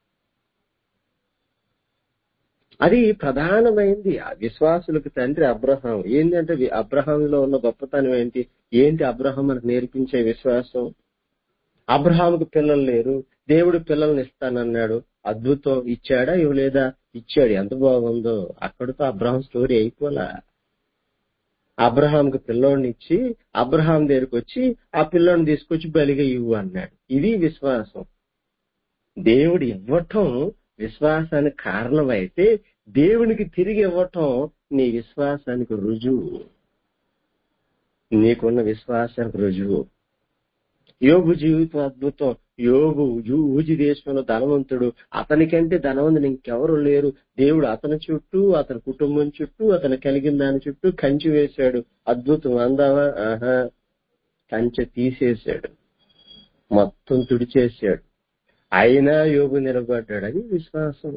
అది ప్రధానమైంది ఆ విశ్వాసులకు తండ్రి అబ్రహాం ఏంటంటే వి- అబ్రహాంలో ఉన్న గొప్పతనం ఏంటి ఏంటి అబ్రహాం మనకు నేర్పించే విశ్వాసం అబ్రహాంకు పిల్లలు లేరు దేవుడు పిల్లల్ని ఇస్తానన్నాడు అద్భుతం ఇచ్చాడా ఇవ్వలేదా ఇచ్చాడు ఎంత బాగుందో అక్కడితో అబ్రహాం స్టోరీ అయిపోలా అబ్రహాంకు పిల్లోడిని ఇచ్చి అబ్రహాం దగ్గరికి వచ్చి ఆ పిల్లోడిని తీసుకొచ్చి బలిగా ఇవ్వు అన్నాడు ఇది విశ్వాసం దేవుడు ఇవ్వటం విశ్వాసానికి కారణమైతే దేవునికి తిరిగి ఇవ్వటం నీ విశ్వాసానికి రుజువు నీకున్న విశ్వాసానికి రుజువు యోగు జీవితం అద్భుతం యోగు యు- ఊజి దేశంలో ధనవంతుడు అతనికంటే ధనవంతుడు ఇంకెవరు లేరు దేవుడు అతని చుట్టూ అతని కుటుంబం చుట్టూ అతను కలిగిన దాని చుట్టూ కంచి వేశాడు అద్భుతం అందావా ఆహా కంచె తీసేశాడు మొత్తం తుడిచేశాడు అయినా యోగు నిలబడ్డాడు అది విశ్వాసం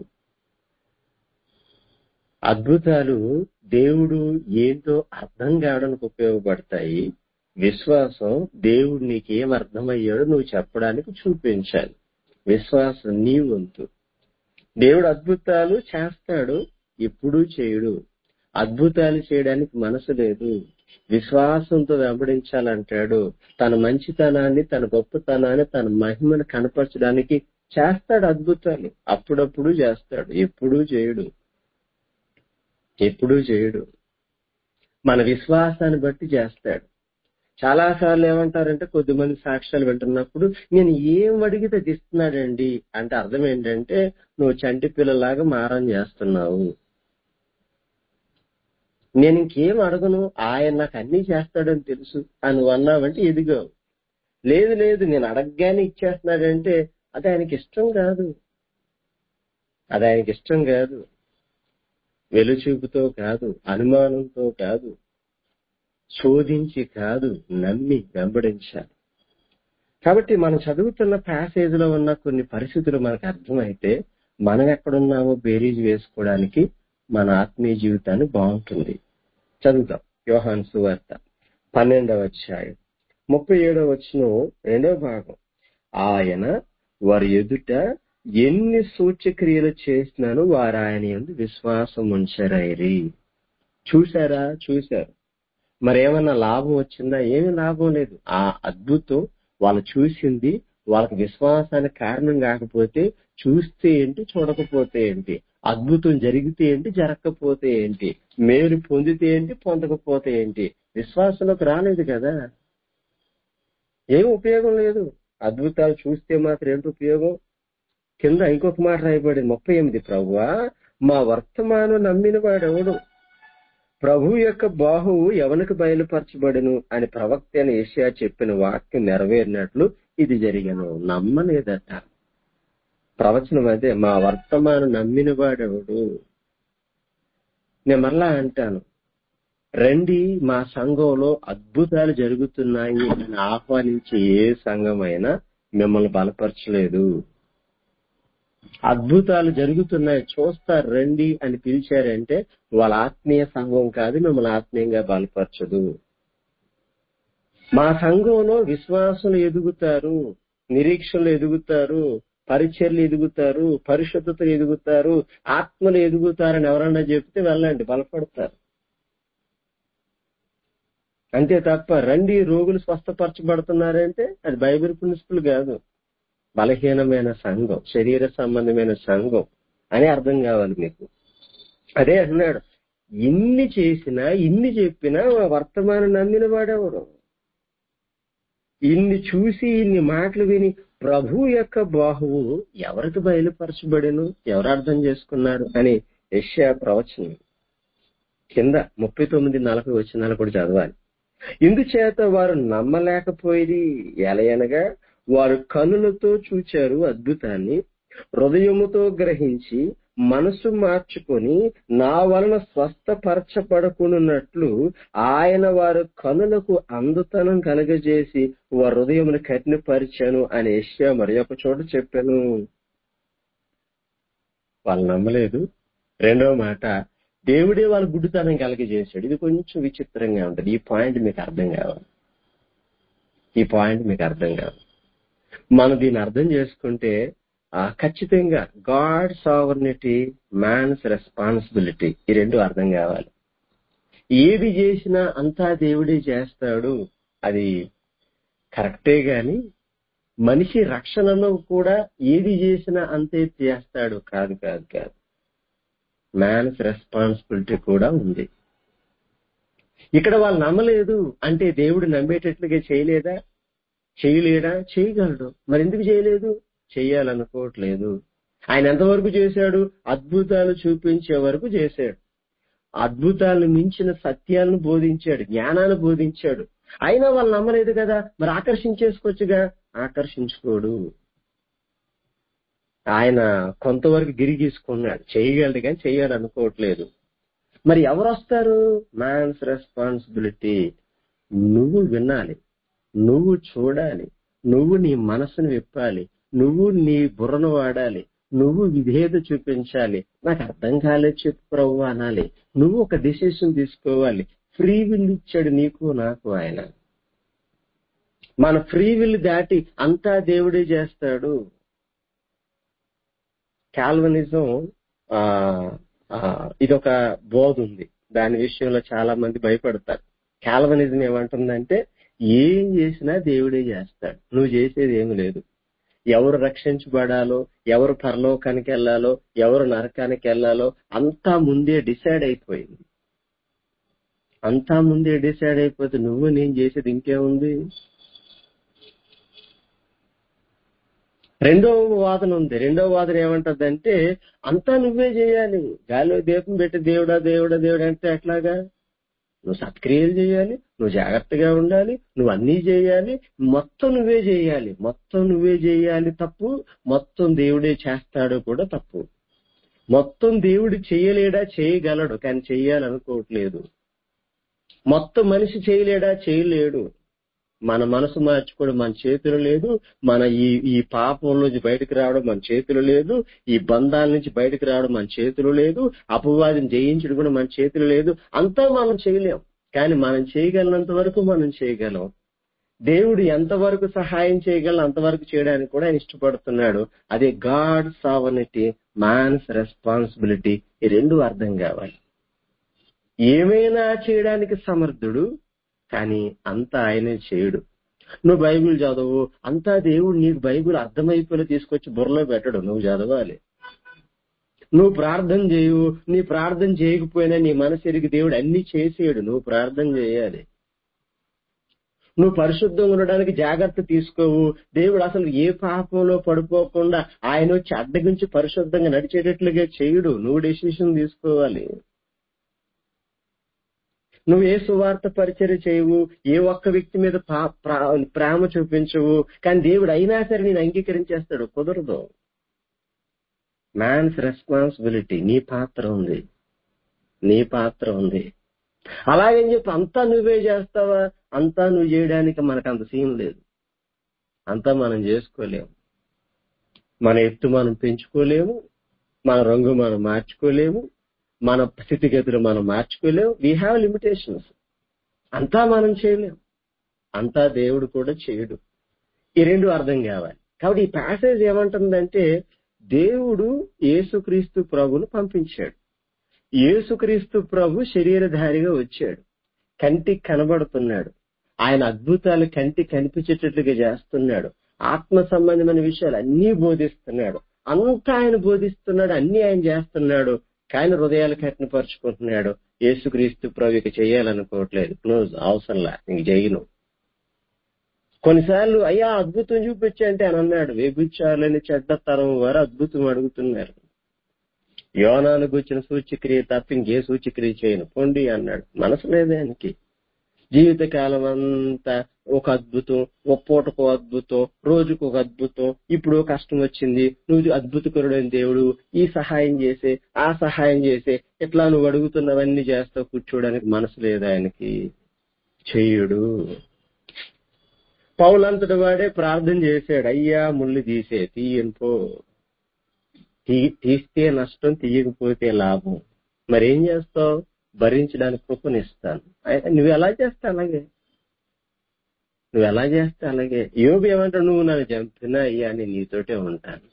అద్భుతాలు దేవుడు ఏంటో అర్థం కావడానికి ఉపయోగపడతాయి విశ్వాసం దేవుడు నీకేం అర్థమయ్యాడో నువ్వు చెప్పడానికి చూపించాలి విశ్వాసం నీ వంతు దేవుడు అద్భుతాలు చేస్తాడు ఎప్పుడూ చేయడు అద్భుతాలు చేయడానికి మనసు లేదు విశ్వాసంతో వెంబడించాలంటాడు తన మంచితనాన్ని తన గొప్పతనాన్ని తన మహిమను కనపరచడానికి చేస్తాడు అద్భుతాలు అప్పుడప్పుడు చేస్తాడు ఎప్పుడూ చేయడు ఎప్పుడూ చేయడు మన విశ్వాసాన్ని బట్టి చేస్తాడు చాలా సార్లు ఏమంటారంటే కొద్దిమంది సాక్ష్యాలు వింటున్నప్పుడు నేను ఏం అడిగితే అది ఇస్తున్నాడండి అంటే అర్థం ఏంటంటే నువ్వు చంటి పిల్లలాగా మారం చేస్తున్నావు నేను ఇంకేం అడగను ఆయన నాకు అన్ని చేస్తాడని తెలుసు అని నువ్వు అన్నావంటే ఎదిగావు లేదు లేదు నేను అడగగానే ఇచ్చేస్తున్నాడంటే అది ఆయనకి ఇష్టం కాదు అది ఆయనకి ఇష్టం కాదు వెలుచూపుతో కాదు అనుమానంతో కాదు శోధించి కాదు నమ్మి వెంబడించాలి కాబట్టి మనం చదువుతున్న ప్యాసేజ్ లో ఉన్న కొన్ని పరిస్థితులు మనకు అర్థమైతే మనం ఎక్కడున్నామో బేరీజ్ వేసుకోవడానికి మన ఆత్మీయ జీవితాన్ని బాగుంటుంది చదువుతాం యోహాన్ సువార్త పన్నెండవ అధ్యాయం ముప్పై ఏడవ వచ్చిన రెండవ భాగం ఆయన వారి ఎదుట ఎన్ని సూచ్యక్రియలు చేసినాను వారు ఆయన ఎందు విశ్వాసం ఉంచరైరి చూశారా చూశారు మరి ఏమన్నా లాభం వచ్చిందా ఏమి లాభం లేదు ఆ అద్భుతం వాళ్ళు చూసింది వాళ్ళకి విశ్వాసానికి కారణం కాకపోతే చూస్తే ఏంటి చూడకపోతే ఏంటి అద్భుతం జరిగితే ఏంటి జరగకపోతే ఏంటి మేలు పొందితే ఏంటి పొందకపోతే ఏంటి విశ్వాసంలోకి రాలేదు కదా ఏం ఉపయోగం లేదు అద్భుతాలు చూస్తే మాత్రం ఏంటి ఉపయోగం కింద ఇంకొక మాట రాయబడి ముప్పై ఎనిమిది ప్రభువా మా వర్తమానం నమ్మిన వాడెవడు ప్రభు యొక్క బాహువు ఎవనికి బయలుపరచబడును అని ప్రవక్త అని ఏషియా చెప్పిన వాక్యం నెరవేరినట్లు ఇది జరిగను నమ్మలేదట ప్రవచనం అదే మా వర్తమానం నమ్మిన వాడెవడు నేను మరలా అంటాను రండి మా సంఘంలో అద్భుతాలు జరుగుతున్నాయి అని ఆహ్వానించే ఏ సంఘమైనా మిమ్మల్ని బలపరచలేదు అద్భుతాలు జరుగుతున్నాయి చూస్తారు రండి అని పిలిచారంటే వాళ్ళ ఆత్మీయ సంఘం కాదు మిమ్మల్ని ఆత్మీయంగా బలపరచదు మా సంఘంలో విశ్వాసులు ఎదుగుతారు నిరీక్షణలు ఎదుగుతారు పరిచర్లు ఎదుగుతారు పరిశుద్ధతలు ఎదుగుతారు ఆత్మలు ఎదుగుతారని ఎవరన్నా చెప్తే వెళ్ళండి బలపడతారు అంతే తప్ప రండి రోగులు స్వస్థపరచబడుతున్నారంటే అది బైబిల్ ప్రిన్సిపల్ కాదు బలహీనమైన సంఘం శరీర సంబంధమైన సంఘం అని అర్థం కావాలి మీకు అదే అన్నాడు ఇన్ని చేసినా ఇన్ని చెప్పినా వర్తమానం నమ్మిన వాడెవడు ఇన్ని చూసి ఇన్ని మాటలు విని ప్రభు యొక్క బాహువు ఎవరికి బయలుపరచబడెను ఎవరు అర్థం చేసుకున్నారు అని యష్యా ప్రవచనం కింద ముప్పై తొమ్మిది నలభై వచ్చినాలు కూడా చదవాలి ఇందుచేత వారు నమ్మలేకపోయేది ఎలయనగా వారు కనులతో చూచారు అద్భుతాన్ని హృదయముతో గ్రహించి మనసు మార్చుకొని నా వలన స్వస్థపరచబడకున్నట్లు ఆయన వారు కనులకు అందుతనం కలగజేసి వారి హృదయమును కఠినపరిచాను అని యెషయా మరి ఒక చోట చెప్పాను వాళ్ళు నమ్మలేదు రెండవ మాట దేవుడే వాళ్ళ గుడ్డితనం కలగజేశాడు ఇది కొంచెం విచిత్రంగా ఉంటది ఈ పాయింట్ మీకు అర్థం కావాలి ఈ పాయింట్ మీకు అర్థం కావాలి మనం దీన్ని అర్థం చేసుకుంటే ఆ, ఖచ్చితంగా గాడ్ సావర్నిటీ మ్యాన్స్ రెస్పాన్సిబిలిటీ ఈ రెండు అర్థం కావాలి ఏది చేసినా అంతా దేవుడే చేస్తాడు అది కరెక్టే గాని మనిషి రక్షణలో కూడా ఏది చేసినా అంతే చేస్తాడు కాదు కాదు కాదు మ్యాన్స్ రెస్పాన్సిబిలిటీ కూడా ఉంది ఇక్కడ వాళ్ళు నమ్మలేదు అంటే దేవుడు నమ్మేటట్లుగా చేయలేదా చేయలేడా చేయగలడు మరి ఎందుకు చేయలేదు చెయ్యాలనుకోవట్లేదు ఆయన ఎంతవరకు చేశాడు అద్భుతాలు చూపించే వరకు చేశాడు అద్భుతాలను మించిన సత్యాలను బోధించాడు జ్ఞానాన్ని బోధించాడు అయినా వాళ్ళు నమ్మలేదు కదా మరి ఆకర్షించేసుకోవచ్చుగా ఆకర్షించుకోడు ఆయన కొంతవరకు గిరిగీసుకున్నాడు చేయగలడు కానీ చేయాలి అనుకోవట్లేదు మరి ఎవరు వస్తారు మ్యాన్స్ రెస్పాన్సిబిలిటీ నువ్వు వినాలి నువ్వు చూడాలి నువ్వు నీ మనసును విప్పాలి నువ్వు నీ బుర్రను వాడాలి నువ్వు విధేయత చూపించాలి నాకు అర్థం కాలేదు చెప్పు ప్రభు అనాలి నువ్వు ఒక డిసిషన్ తీసుకోవాలి ఫ్రీ విల్ ఇచ్చాడు నీకు నాకు ఆయన మన ఫ్రీ విల్ దాటి అంతా దేవుడే చేస్తాడు కాల్వనిజం ఆ ఆ, ఇదొక బోధ ఉంది దాని విషయంలో చాలా మంది భయపడతారు కాల్వనిజం ఏమంటుందంటే ఏం చేసినా దేవుడే చేస్తాడు నువ్వు చేసేది ఏమి లేదు ఎవరు రక్షించబడాలో ఎవరు పరలోకానికి వెళ్ళాలో ఎవరు నరకానికి వెళ్ళాలో అంతా ముందే డిసైడ్ అయిపోయింది అంతా ముందే డిసైడ్ అయిపోతే నువ్వు నేను చేసేది ఇంకేముంది రెండవ వాదన ఉంది రెండవ వాదన ఏమంటదంటే అంతా నువ్వే చేయాలి గాలిలో దీపం పెట్టి దేవుడా దేవుడా దేవుడా అంటే ఎట్లాగా నువ్వు సత్క్రియలు చేయాలి నువ్వు జాగ్రత్తగా ఉండాలి నువ్వు అన్నీ చేయాలి మొత్తం నువ్వే చేయాలి మొత్తం నువ్వే చేయాలి తప్పు మొత్తం దేవుడే చేస్తాడు కూడా తప్పు మొత్తం దేవుడు చేయలేడా చేయగలడు కానీ చెయ్యాలనుకోవట్లేదు మొత్తం మనిషి చేయలేడా చేయలేడు మన మనసు మార్చుకోవడం మన చేతిలో లేదు మన ఈ ఈ పాపం నుంచి బయటకు రావడం మన చేతిలో లేదు ఈ బంధాల నుంచి బయటకు రావడం మన చేతిలో లేదు అపవాదిని జయించడం కూడా మన చేతిలో లేదు అంతా మనం చేయలేం కానీ మనం చేయగలిగినంత వరకు మనం చేయగలం దేవుడు ఎంతవరకు సహాయం చేయగలం అంతవరకు చేయడానికి కూడా ఆయన ఇష్టపడుతున్నాడు అదే గాడ్ సావర్నిటీ మ్యాన్స్ రెస్పాన్సిబిలిటీ ఈ రెండు అర్థం కావాలి ఏమైనా చేయడానికి సమర్థుడు కానీ అంతా ఆయనే చేయడు నువ్వు బైబిల్ చదవు అంతా దేవుడు నీకు బైబిల్ అర్థమైపోయి తీసుకొచ్చి బుర్రలో పెట్టడు నువ్వు చదవాలి నువ్వు ప్రార్థన చేయు నీ ప్రార్థన చేయకపోయినా నీ మనసు ఎరిగి దేవుడు అన్ని చేసేయడు నువ్వు ప్రార్థన చేయాలి నువ్వు పరిశుద్ధంగా ఉండడానికి జాగ్రత్త తీసుకోవు దేవుడు అసలు ఏ పాపంలో పడిపోకుండా ఆయన వచ్చి అడ్డగించి పరిశుద్ధంగా నడిచేటట్లుగా చేయుడు నువ్వు డెసిషన్ తీసుకోవాలి నువ్వు ఏ సువార్త పరిచర్య చేయవు ఏ ఒక్క వ్యక్తి మీద పా- ప్రా- ప్రేమ చూపించవు కానీ దేవుడు అయినా సరే నేను అంగీకరించేస్తాడు కుదరదు మ్యాన్స్ రెస్పాన్సిబిలిటీ నీ పాత్ర ఉంది నీ పాత్ర ఉంది అలాగని చెప్పి అంతా నువ్వే చేస్తావా అంతా నువ్వు చేయడానికి మనకు అంత సీన్ లేదు అంతా మనం చేసుకోలేము మన ఎత్తు మనం పెంచుకోలేము మన రంగు మనం మార్చుకోలేము మన స్థితిగతులు మనం మార్చుకోలేము వీ హ్యావ్ లిమిటేషన్స్ అంతా మనం చేయలేము అంతా దేవుడు కూడా చేయడు ఈ రెండు అర్థం కావాలి కాబట్టి ఈ ప్యాసేజ్ ఏమంటుందంటే దేవుడు యేసుక్రీస్తు ప్రభును పంపించాడు యేసుక్రీస్తు ప్రభు శరీరధారిగా వచ్చాడు కంటికి కనబడుతున్నాడు ఆయన అద్భుతాలు కంటికి కనిపించేటట్లుగా చేస్తున్నాడు ఆత్మ సంబంధమైన విషయాలు అన్నీ బోధిస్తున్నాడు అంతా ఆయన బోధిస్తున్నాడు అన్ని ఆయన చేస్తున్నాడు కానీ హృదయాలు కఠినపరుచుకుంటున్నాడు యేసుక్రీస్తు ప్రభు ఇక చేయాలనుకోవట్లేదు క్లోజ్ అవసరంలా ఇంక చేయను కొన్నిసార్లు అయ్యా అద్భుతం చూపించా అంటే అని అన్నాడు వేభిచ్చాలని చెడ్డ తరం వారు అద్భుతం అడుగుతున్నారు యోనాను గుచ్చిన సూచిక్రియ తప్ప ఇంకే సూచిక్రియ చేయను పొండి అన్నాడు మనసు లేదే ఆయనకి జీవితకాలం అంతా ఒక అద్భుతం ఒక పూటకు అద్భుతం రోజుకు ఒక అద్భుతం ఇప్పుడు కష్టం వచ్చింది నువ్వు అద్భుతకరుడైన దేవుడు ఈ సహాయం చేసే ఆ సహాయం చేసే ఇట్లా నువ్వు అడుగుతున్నవన్నీ చేస్తావు కూర్చోడానికి మనసు లేదు ఆయనకి చెయ్యుడు పౌలంతటి వాడే ప్రార్థన చేశాడు అయ్యా ముళ్ళు తీసే తీయను పో తీ తీస్తే నష్టం తీయకపోతే లాభం మరేం చేస్తావు భరించడానికి కృపనిస్తాను అయ్- నువ్వు ఎలా చేస్తా అలాగే నువ్వు ఎలా చేస్తా అలాగే యోగు ఏమంటావు నువ్వు నన్ను చంపినా అయ్యా నేను నీతోటే ఉంటాను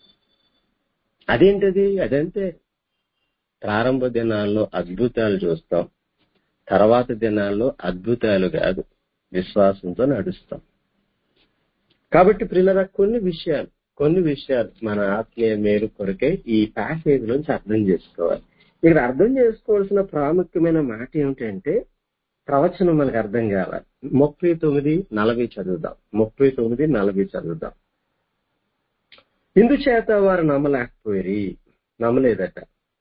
అదేంటది అదంతే ప్రారంభ దినాల్లో అద్భుతాలు చూస్తాం తర్వాత దినాల్లో అద్భుతాలు కాదు విశ్వాసంతో నడుస్తాం కాబట్టి పిల్లల కొన్ని విషయాలు కొన్ని విషయాలు మన ఆత్మీయ మేలు కొరకే ఈ ప్యాసేజ్ నుంచి అర్థం చేసుకోవాలి ఇక్కడ అర్థం చేసుకోవాల్సిన ప్రాముఖ్యమైన మాట ఏమిటంటే ప్రవచనం మనకు అర్థం కావాలి ముప్పై తొమ్మిది నలభై చదువుదాం ముప్పై తొమ్మిది నలభై చదువుదాం ఇందుచేత వారు నమ్మలేకపోయి నమ్మలేదట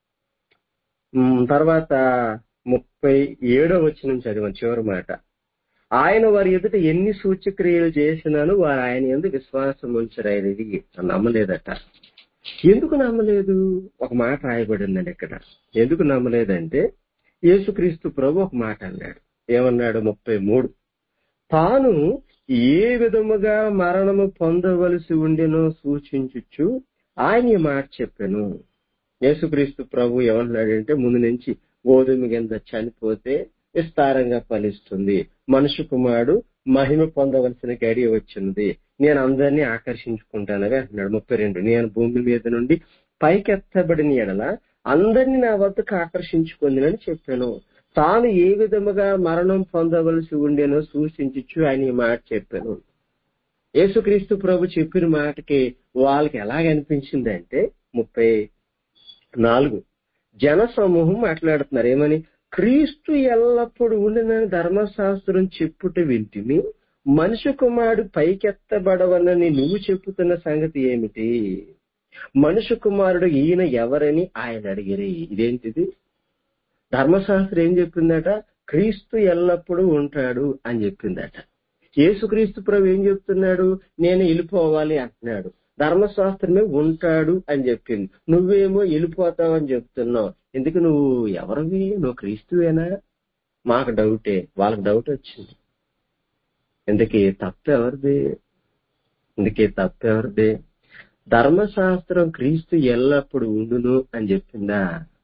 ఉమ్, తర్వాత ముప్పై ఏడో వచ్చిన చదివాం చివరి మాట ఆయన వారి ఎదుట ఎన్ని సూచక్రియలు చేసినాను వారు ఆయన ఎందుకు విశ్వాసం ఉంచరైనది నమ్మలేదట ఎందుకు నమ్మలేదు ఒక మాట రాయబడిందండి ఇక్కడ ఎందుకు నమ్మలేదంటే యేసుక్రీస్తు ప్రభు ఒక మాట అన్నాడు ఏమన్నాడు ముప్పై మూడు తాను ఏ విధముగా మరణము పొందవలసి ఉండెనో సూచించుచు ఆయన ఈ మాట చెప్పాను యేసుక్రీస్తు ప్రభు ఏమన్నాడంటే ముందు నుంచి గోధుమ కింద చనిపోతే విస్తారంగా ఫలిస్తుంది మనుషు కుమారుడు మహిమ పొందవలసిన గడియ వచ్చింది నేను అందరినీ ఆకర్షించుకుంటానని అంటున్నాడు ముప్పై రెండు నేను భూమి మీద నుండి పైకెత్తబడిన ఎడల అందరినీ నా వద్దకు ఆకర్షించుకుందినని చెప్పాను తాను ఏ విధముగా మరణం పొందవలసి ఉండేనో సూచించచ్చు ఆయన ఈ మాట చెప్పాను యేసుక్రీస్తు ప్రభు చెప్పిన మాటకి వాళ్ళకి ఎలాగనిపించింది అంటే ముప్పై నాలుగు జన సమూహం మాట్లాడుతున్నారు ఏమని క్రీస్తు ఎల్లప్పుడు ఉండిన ధర్మశాస్త్రం చెప్పుట వింటిమి మనుషు కుమారుడు పైకెత్తబడవనని నువ్వు చెప్పుతున్న సంగతి ఏమిటి మనుషు కుమారుడు ఈయన ఎవరని ఆయన అడిగిరి ఇదేంటిది ధర్మశాస్త్రం ఏం చెప్పిందట క్రీస్తు ఎల్లప్పుడూ ఉంటాడు అని చెప్పిందట యేసుక్రీస్తు ప్రభు ఏం చెప్తున్నాడు నేను వెళ్ళిపోవాలి అంటున్నాడు ధర్మశాస్త్రమే ఉంటాడు అని చెప్పింది నువ్వేమో వెళ్ళిపోతావు అని చెప్తున్నావు ఎందుకు నువ్వు ఎవరివి నువ్వు క్రీస్తువేనా మాకు డౌటే వాళ్ళకి డౌట్ వచ్చింది ఇందుకే తప్పు ఎవరిది ఇందుకే తప్పు ఎవరిది ధర్మశాస్త్రం క్రీస్తు ఎల్లప్పుడు ఉండును అని చెప్పిందా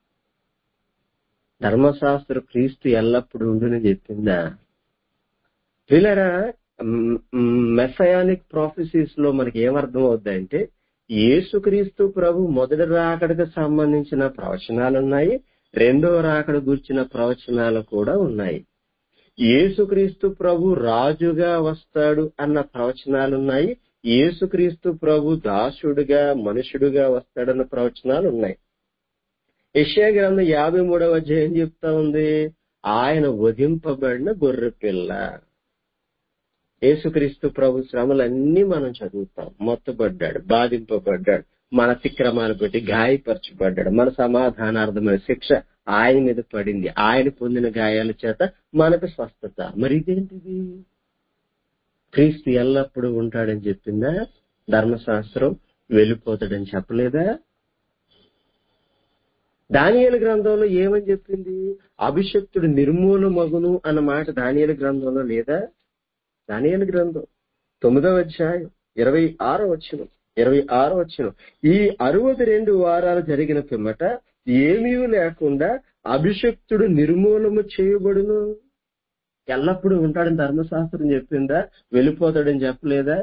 ధర్మశాస్త్రం క్రీస్తు ఎల్లప్పుడు ఉండునని చెప్పిందా వీళ్ళరా మెసయానిక్ ప్రాఫెసీస్ లో మనకి ఏమర్థం అవుద్దంటే యేసుక్రీస్తు ప్రభు మొదటి రాకడకు సంబంధించిన ప్రవచనాలు ఉన్నాయి రెండో రాకడ గురించిన ప్రవచనాలు కూడా ఉన్నాయి యేసుక్రీస్తు ప్రభు రాజుగా వస్తాడు అన్న ప్రవచనాలున్నాయి యేసుక్రీస్తు ప్రభు దాసుడుగా మనుషుడుగా వస్తాడన్న ప్రవచనాలు ఉన్నాయి యెషయా గ్రంథం యాభై మూడవ అధ్యాయం చెప్తా ఉంది ఆయన వధింపబడిన గొర్రె పిల్ల యేసుక్రీస్తు ప్రభు శ్రమలన్నీ మనం చదువుతాం మొత్తపడ్డాడు బాధింపబడ్డాడు మన అతిక్రమాలు పెట్టి గాయపరచబడ్డాడు మన సమాధానార్థమైన శిక్ష ఆయన మీద పడింది ఆయన పొందిన గాయాల చేత మనకు స్వస్థత మరి ఇదేంటిది క్రీస్తు ఎల్లప్పుడూ ఉంటాడని చెప్పిందా ధర్మశాస్త్రం వెళ్ళిపోతాడని చెప్పలేదా దానియేలు గ్రంథంలో ఏమని చెప్పింది అభిషక్తుడు నిర్మూలమగును అన్న మాట దానియేలు గ్రంథంలో లేదా దానియేలు గ్రంథం తొమ్మిదవ అధ్యాయం ఇరవై ఆరో వచ్చిన ఇరవై ఆరో వచ్చిన ఈ అరవది రెండు వారాలు జరిగిన పిమ్మట ఏమీ లేకుండా అభిషక్తుడు నిర్మూలము చేయబడును ఎల్లప్పుడూ ఉంటాడని ధర్మశాస్త్రం చెప్పిందా వెళ్ళిపోతాడని చెప్పలేదా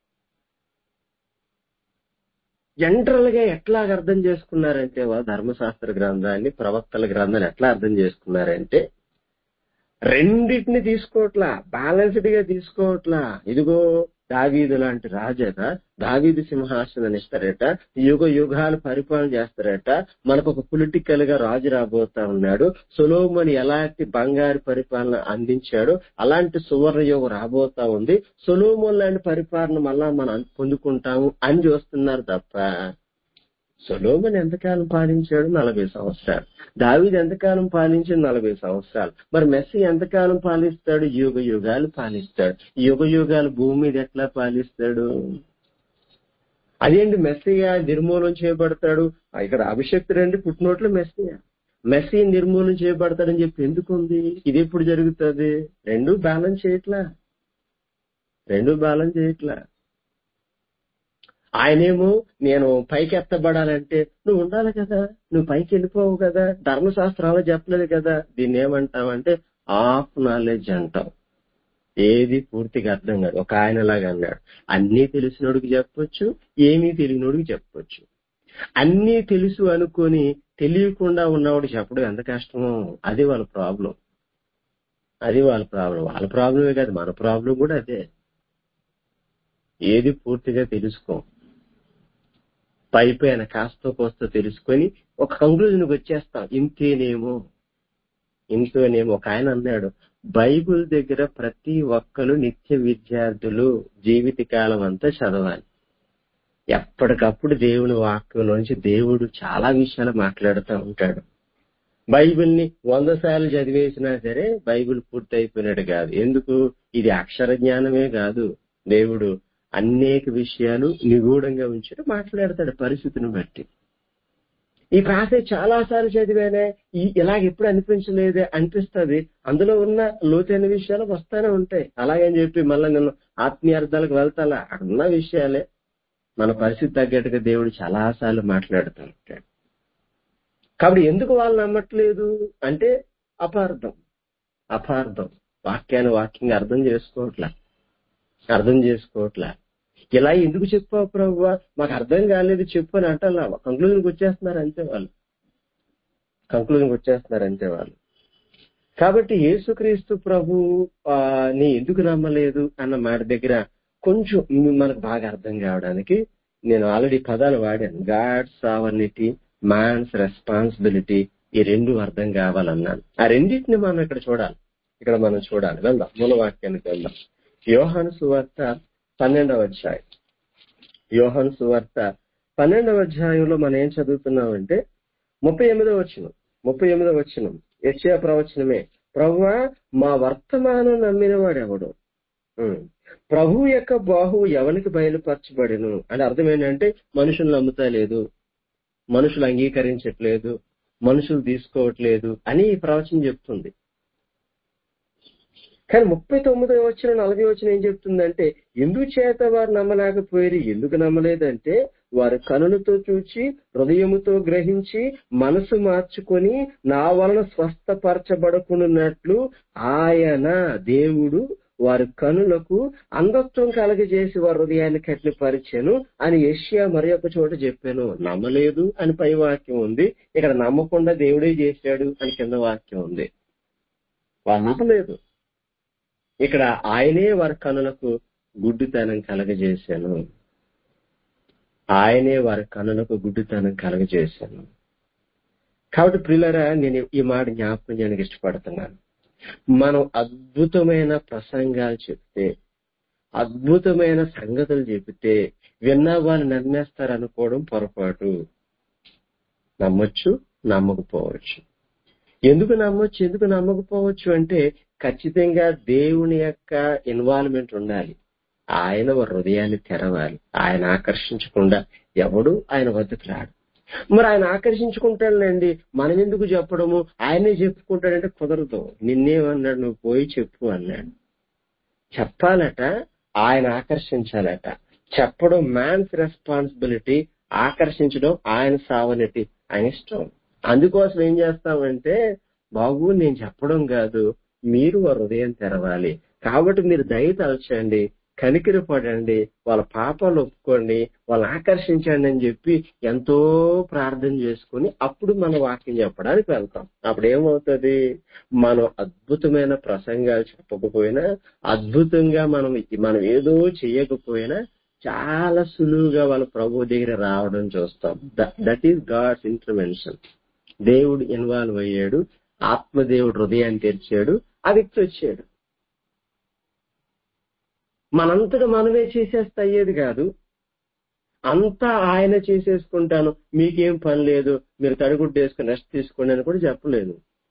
జనరల్ గా ఎట్లా అర్థం చేసుకున్నారంటే వాళ్ళు ధర్మశాస్త్ర గ్రంథాన్ని ప్రవక్తల గ్రంథాన్ని ఎట్లా అర్థం చేసుకున్నారంటే రెండింటిని తీసుకోవట్లా బ్యాలెన్స్డ్ గా తీసుకోవట్లా ఇదిగో దావీదు లాంటి రాజట దావీదు సింహాసనాన్ని ఇస్తారట యుగ యుగాలు పరిపాలన చేస్తారట మనకు ఒక పొలిటికల్ గా రాజు రాబోతా ఉన్నాడు సొలోమని ఎలాంటి బంగారు పరిపాలన అందించాడు అలాంటి సువర్ణ యుగం రాబోతా ఉంది సొలోమోన్ లాంటి పరిపాలన మళ్ళా మనం పొందుకుంటాము అని చూస్తున్నారు తప్ప సొలోమన్ ఎంతకాలం పాలించాడు నలభై సంవత్సరాలు దావీదు ఎంతకాలం పాలించాడు నలభై సంవత్సరాలు మరి మెస్సి ఎంతకాలం పాలిస్తాడు యుగ యుగాలు పాలిస్తాడు యుగ యుగాలు భూమి మీద ఎట్లా పాలిస్తాడు అదేంటి మెస్సియా నిర్మూలన చేయబడతాడు ఇక్కడ అభిషక్తుడు అండి పుట్టినోట్లు మెస్సియా మెస్సీ నిర్మూలన చేయబడతాడని చెప్పి ఎందుకు ఉంది ఇది ఎప్పుడు జరుగుతుంది రెండు బ్యాలెన్స్ చేయట్లా రెండు బ్యాలెన్స్ చేయట్లా ఆయనేమో నేను పైకి ఎత్తబడాలంటే నువ్వు ఉండాలి కదా నువ్వు పైకి వెళ్ళిపోవు కదా ధర్మశాస్త్రాలు చెప్పలేదు కదా దీన్ని ఏమంటావంటే ఆఫ్ నాలెడ్జ్ అంటాం ఏది పూర్తిగా అర్థం కాదు ఒక ఆయనలాగా అన్నాడు అన్నీ తెలిసినోడికి చెప్పొచ్చు ఏమీ తెలియనోడికి చెప్పొచ్చు అన్నీ తెలుసు అనుకొని తెలియకుండా ఉన్నవాడు చెప్పడం ఎంత కష్టమో అది వాళ్ళ ప్రాబ్లం అది వాళ్ళ ప్రాబ్లం వాళ్ళ ప్రాబ్లమే కాదు మన ప్రాబ్లం కూడా అదే ఏది పూర్తిగా తెలుసుకో పై పైన కాస్త కోస్త తెలుసుకొని ఒక కంక్లూజన్కి వచ్చేస్తాం ఇంతేనేమో ఇంతేనేమో ఒక ఆయన అన్నాడు బైబిల్ దగ్గర ప్రతి ఒక్కరు నిత్య విద్యార్థులు జీవిత కాలం అంతా చదవాలి ఎప్పటికప్పుడు దేవుని వాక్యం నుంచి దేవుడు చాలా విషయాలు మాట్లాడుతూ ఉంటాడు బైబిల్ని వంద సార్లు చదివేసినా సరే బైబిల్ పూర్తి అయిపోయినట్టు కాదు ఎందుకు ఇది అక్షర జ్ఞానమే కాదు దేవుడు అనేక విషయాలు నిగూఢంగా ఉంచి మాట్లాడతాడు పరిస్థితిని బట్టి ఈ ప్యాసేజ్ చాలా సార్లు చదివానే ఈ ఇలాగ ఎప్పుడు అనిపించలేదే అనిపిస్తుంది అందులో ఉన్న లోతైన విషయాలు వస్తానే ఉంటాయి అలాగని చెప్పి మళ్ళీ నేను ఆత్మీయ అర్థాలకు వెళ్తాలా అక్కడ ఉన్న విషయాలే మన పరిస్థితి తగ్గట్టుగా దేవుడు చాలా సార్లు మాట్లాడుతూ ఉంటాడు కాబట్టి ఎందుకు వాళ్ళు నమ్మట్లేదు అంటే అపార్థం అపార్థం వాక్యాన్ని వాక్యంగా అర్థం చేసుకోవట్లా అర్థం చేసుకోవట్లా ఇలా ఎందుకు చెప్పావు ప్రభు మాకు అర్థం కాలేదు చెప్పు అని అంటలా కంక్లూజన్కి వచ్చేస్తున్నారు అంతే వాళ్ళు కంక్లూజన్కి వచ్చేస్తున్నారు అంతే వాళ్ళు కాబట్టి యేసుక్రీస్తు ప్రభు ఆ, నీ ఎందుకు నమ్మలేదు అన్న మాట దగ్గర కొంచెం మనకు బాగా అర్థం కావడానికి నేను ఆల్రెడీ పదాలు వాడాను గాడ్ సావర్నిటీ మ్యాన్స్ రెస్పాన్సిబిలిటీ ఈ రెండు అర్థం కావాలన్నాను ఆ రెండింటిని మనం ఇక్కడ చూడాలి ఇక్కడ మనం చూడాలి వెళ్దాం మూల వాక్యానికి వెళ్దాం యోహాను సువార్త పన్నెండవ అధ్యాయం యోహాను సువార్త పన్నెండవ అధ్యాయంలో మనం ఏం చదువుతున్నామంటే ముప్పై ఎనిమిదవ వచ్చిన ముప్పై ఎనిమిదవ వచ్చిన యశ్యా ప్రవచనమే ప్రభువా మా వర్తమానం నమ్మిన వాడెవడు ఉం. ప్రభు యొక్క బాహు ఎవరికి బయలుపరచబడిను అంటే అర్థం ఏంటంటే మనుషులు నమ్ముతా లేదు మనుషులు అంగీకరించట్లేదు మనుషులు తీసుకోవట్లేదు అని ఈ ప్రవచనం చెప్తుంది కానీ ముప్పై తొమ్మిదో వచ్చిన నలభై వచ్చిన ఏం చెప్తుందంటే ఎందుకు చేత వారు నమ్మలేకపోయారు ఎందుకు నమ్మలేదంటే వారు కనులతో చూచి హృదయముతో గ్రహించి మనసు మార్చుకొని నా వలన స్వస్థపరచబడకున్నట్లు ఆయన దేవుడు వారి కనులకు అంధత్వం కలగజేసి వారి హృదయాన్ని కట్టిపరిచాను అని యష్యా మరి ఒక చోట చెప్పాను నమ్మలేదు అని పై వాక్యం ఉంది ఇక్కడ నమ్మకుండా దేవుడే చేశాడు అని కింద వాక్యం ఉంది వాళ్ళు నమ్మలేదు ఇక్కడ ఆయనే వారి కనులకు గుడ్డితనం కలగజేశాను ఆయనే వారి కనులకు గుడ్డితనం కలగజేశాను కాబట్టి ప్రియులరా నేను ఈ మాట జ్ఞాపకం చేయడానికి ఇష్టపడుతున్నాను మనం అద్భుతమైన ప్రసంగాలు చెప్తే అద్భుతమైన సంగతులు చెబితే విన్న వాళ్ళు నమ్మేస్తారనుకోవడం పొరపాటు నమ్మొచ్చు నమ్మకపోవచ్చు ఎందుకు నమ్మొచ్చు ఎందుకు నమ్మకపోవచ్చు అంటే ఖచ్చితంగా దేవుని యొక్క ఇన్వాల్వ్మెంట్ ఉండాలి ఆయన వారి హృదయాన్ని తెరవాలి ఆయన ఆకర్షించకుండా ఎవడు ఆయన వద్దకు రాడు మరి ఆయన ఆకర్షించుకుంటాడులేండి మనం ఎందుకు చెప్పడము ఆయనే చెప్పుకుంటాడంటే కుదరదు నిన్నేమన్నాడు నువ్వు పోయి చెప్పు అన్నాడు చెప్పాలట ఆయన ఆకర్షించాలట చెప్పడం మ్యాన్స్ రెస్పాన్సిబిలిటీ ఆకర్షించడం ఆయన సావనటి ఆయన ఇష్టం అందుకోసం ఏం చేస్తామంటే బాబు నేను చెప్పడం కాదు మీరు వారి హృదయం తెరవాలి కాబట్టి మీరు దయ తలచండి కనికిరి పడండి వాళ్ళ పాపాలు ఒప్పుకోండి వాళ్ళని ఆకర్షించండి అని చెప్పి ఎంతో ప్రార్థన చేసుకుని అప్పుడు మన వాక్యం చెప్పడానికి వెళ్తాం అప్పుడు ఏమవుతుంది మనం అద్భుతమైన ప్రసంగాలు చెప్పకపోయినా అద్భుతంగా మనం మనం ఏదో చేయకపోయినా చాలా సులువుగా వాళ్ళ ప్రభు దగ్గర రావడం చూస్తాం దట్ ఈస్ గాడ్స్ ఇంటర్వెన్షన్ దేవుడు ఇన్వాల్వ్ అయ్యాడు ఆత్మదేవుడు హృదయాన్ని తెరిచాడు ఆ వ్యక్తి వచ్చాడు మనంతటా మనమే చేసేస్తే అయ్యేది కాదు అంతా ఆయన చేసేసుకుంటాను మీకేం పని లేదు మీరు తడిగుడ్డు వేసుకుని రెస్ట్ తీసుకోండి అని కూడా చెప్పలేదు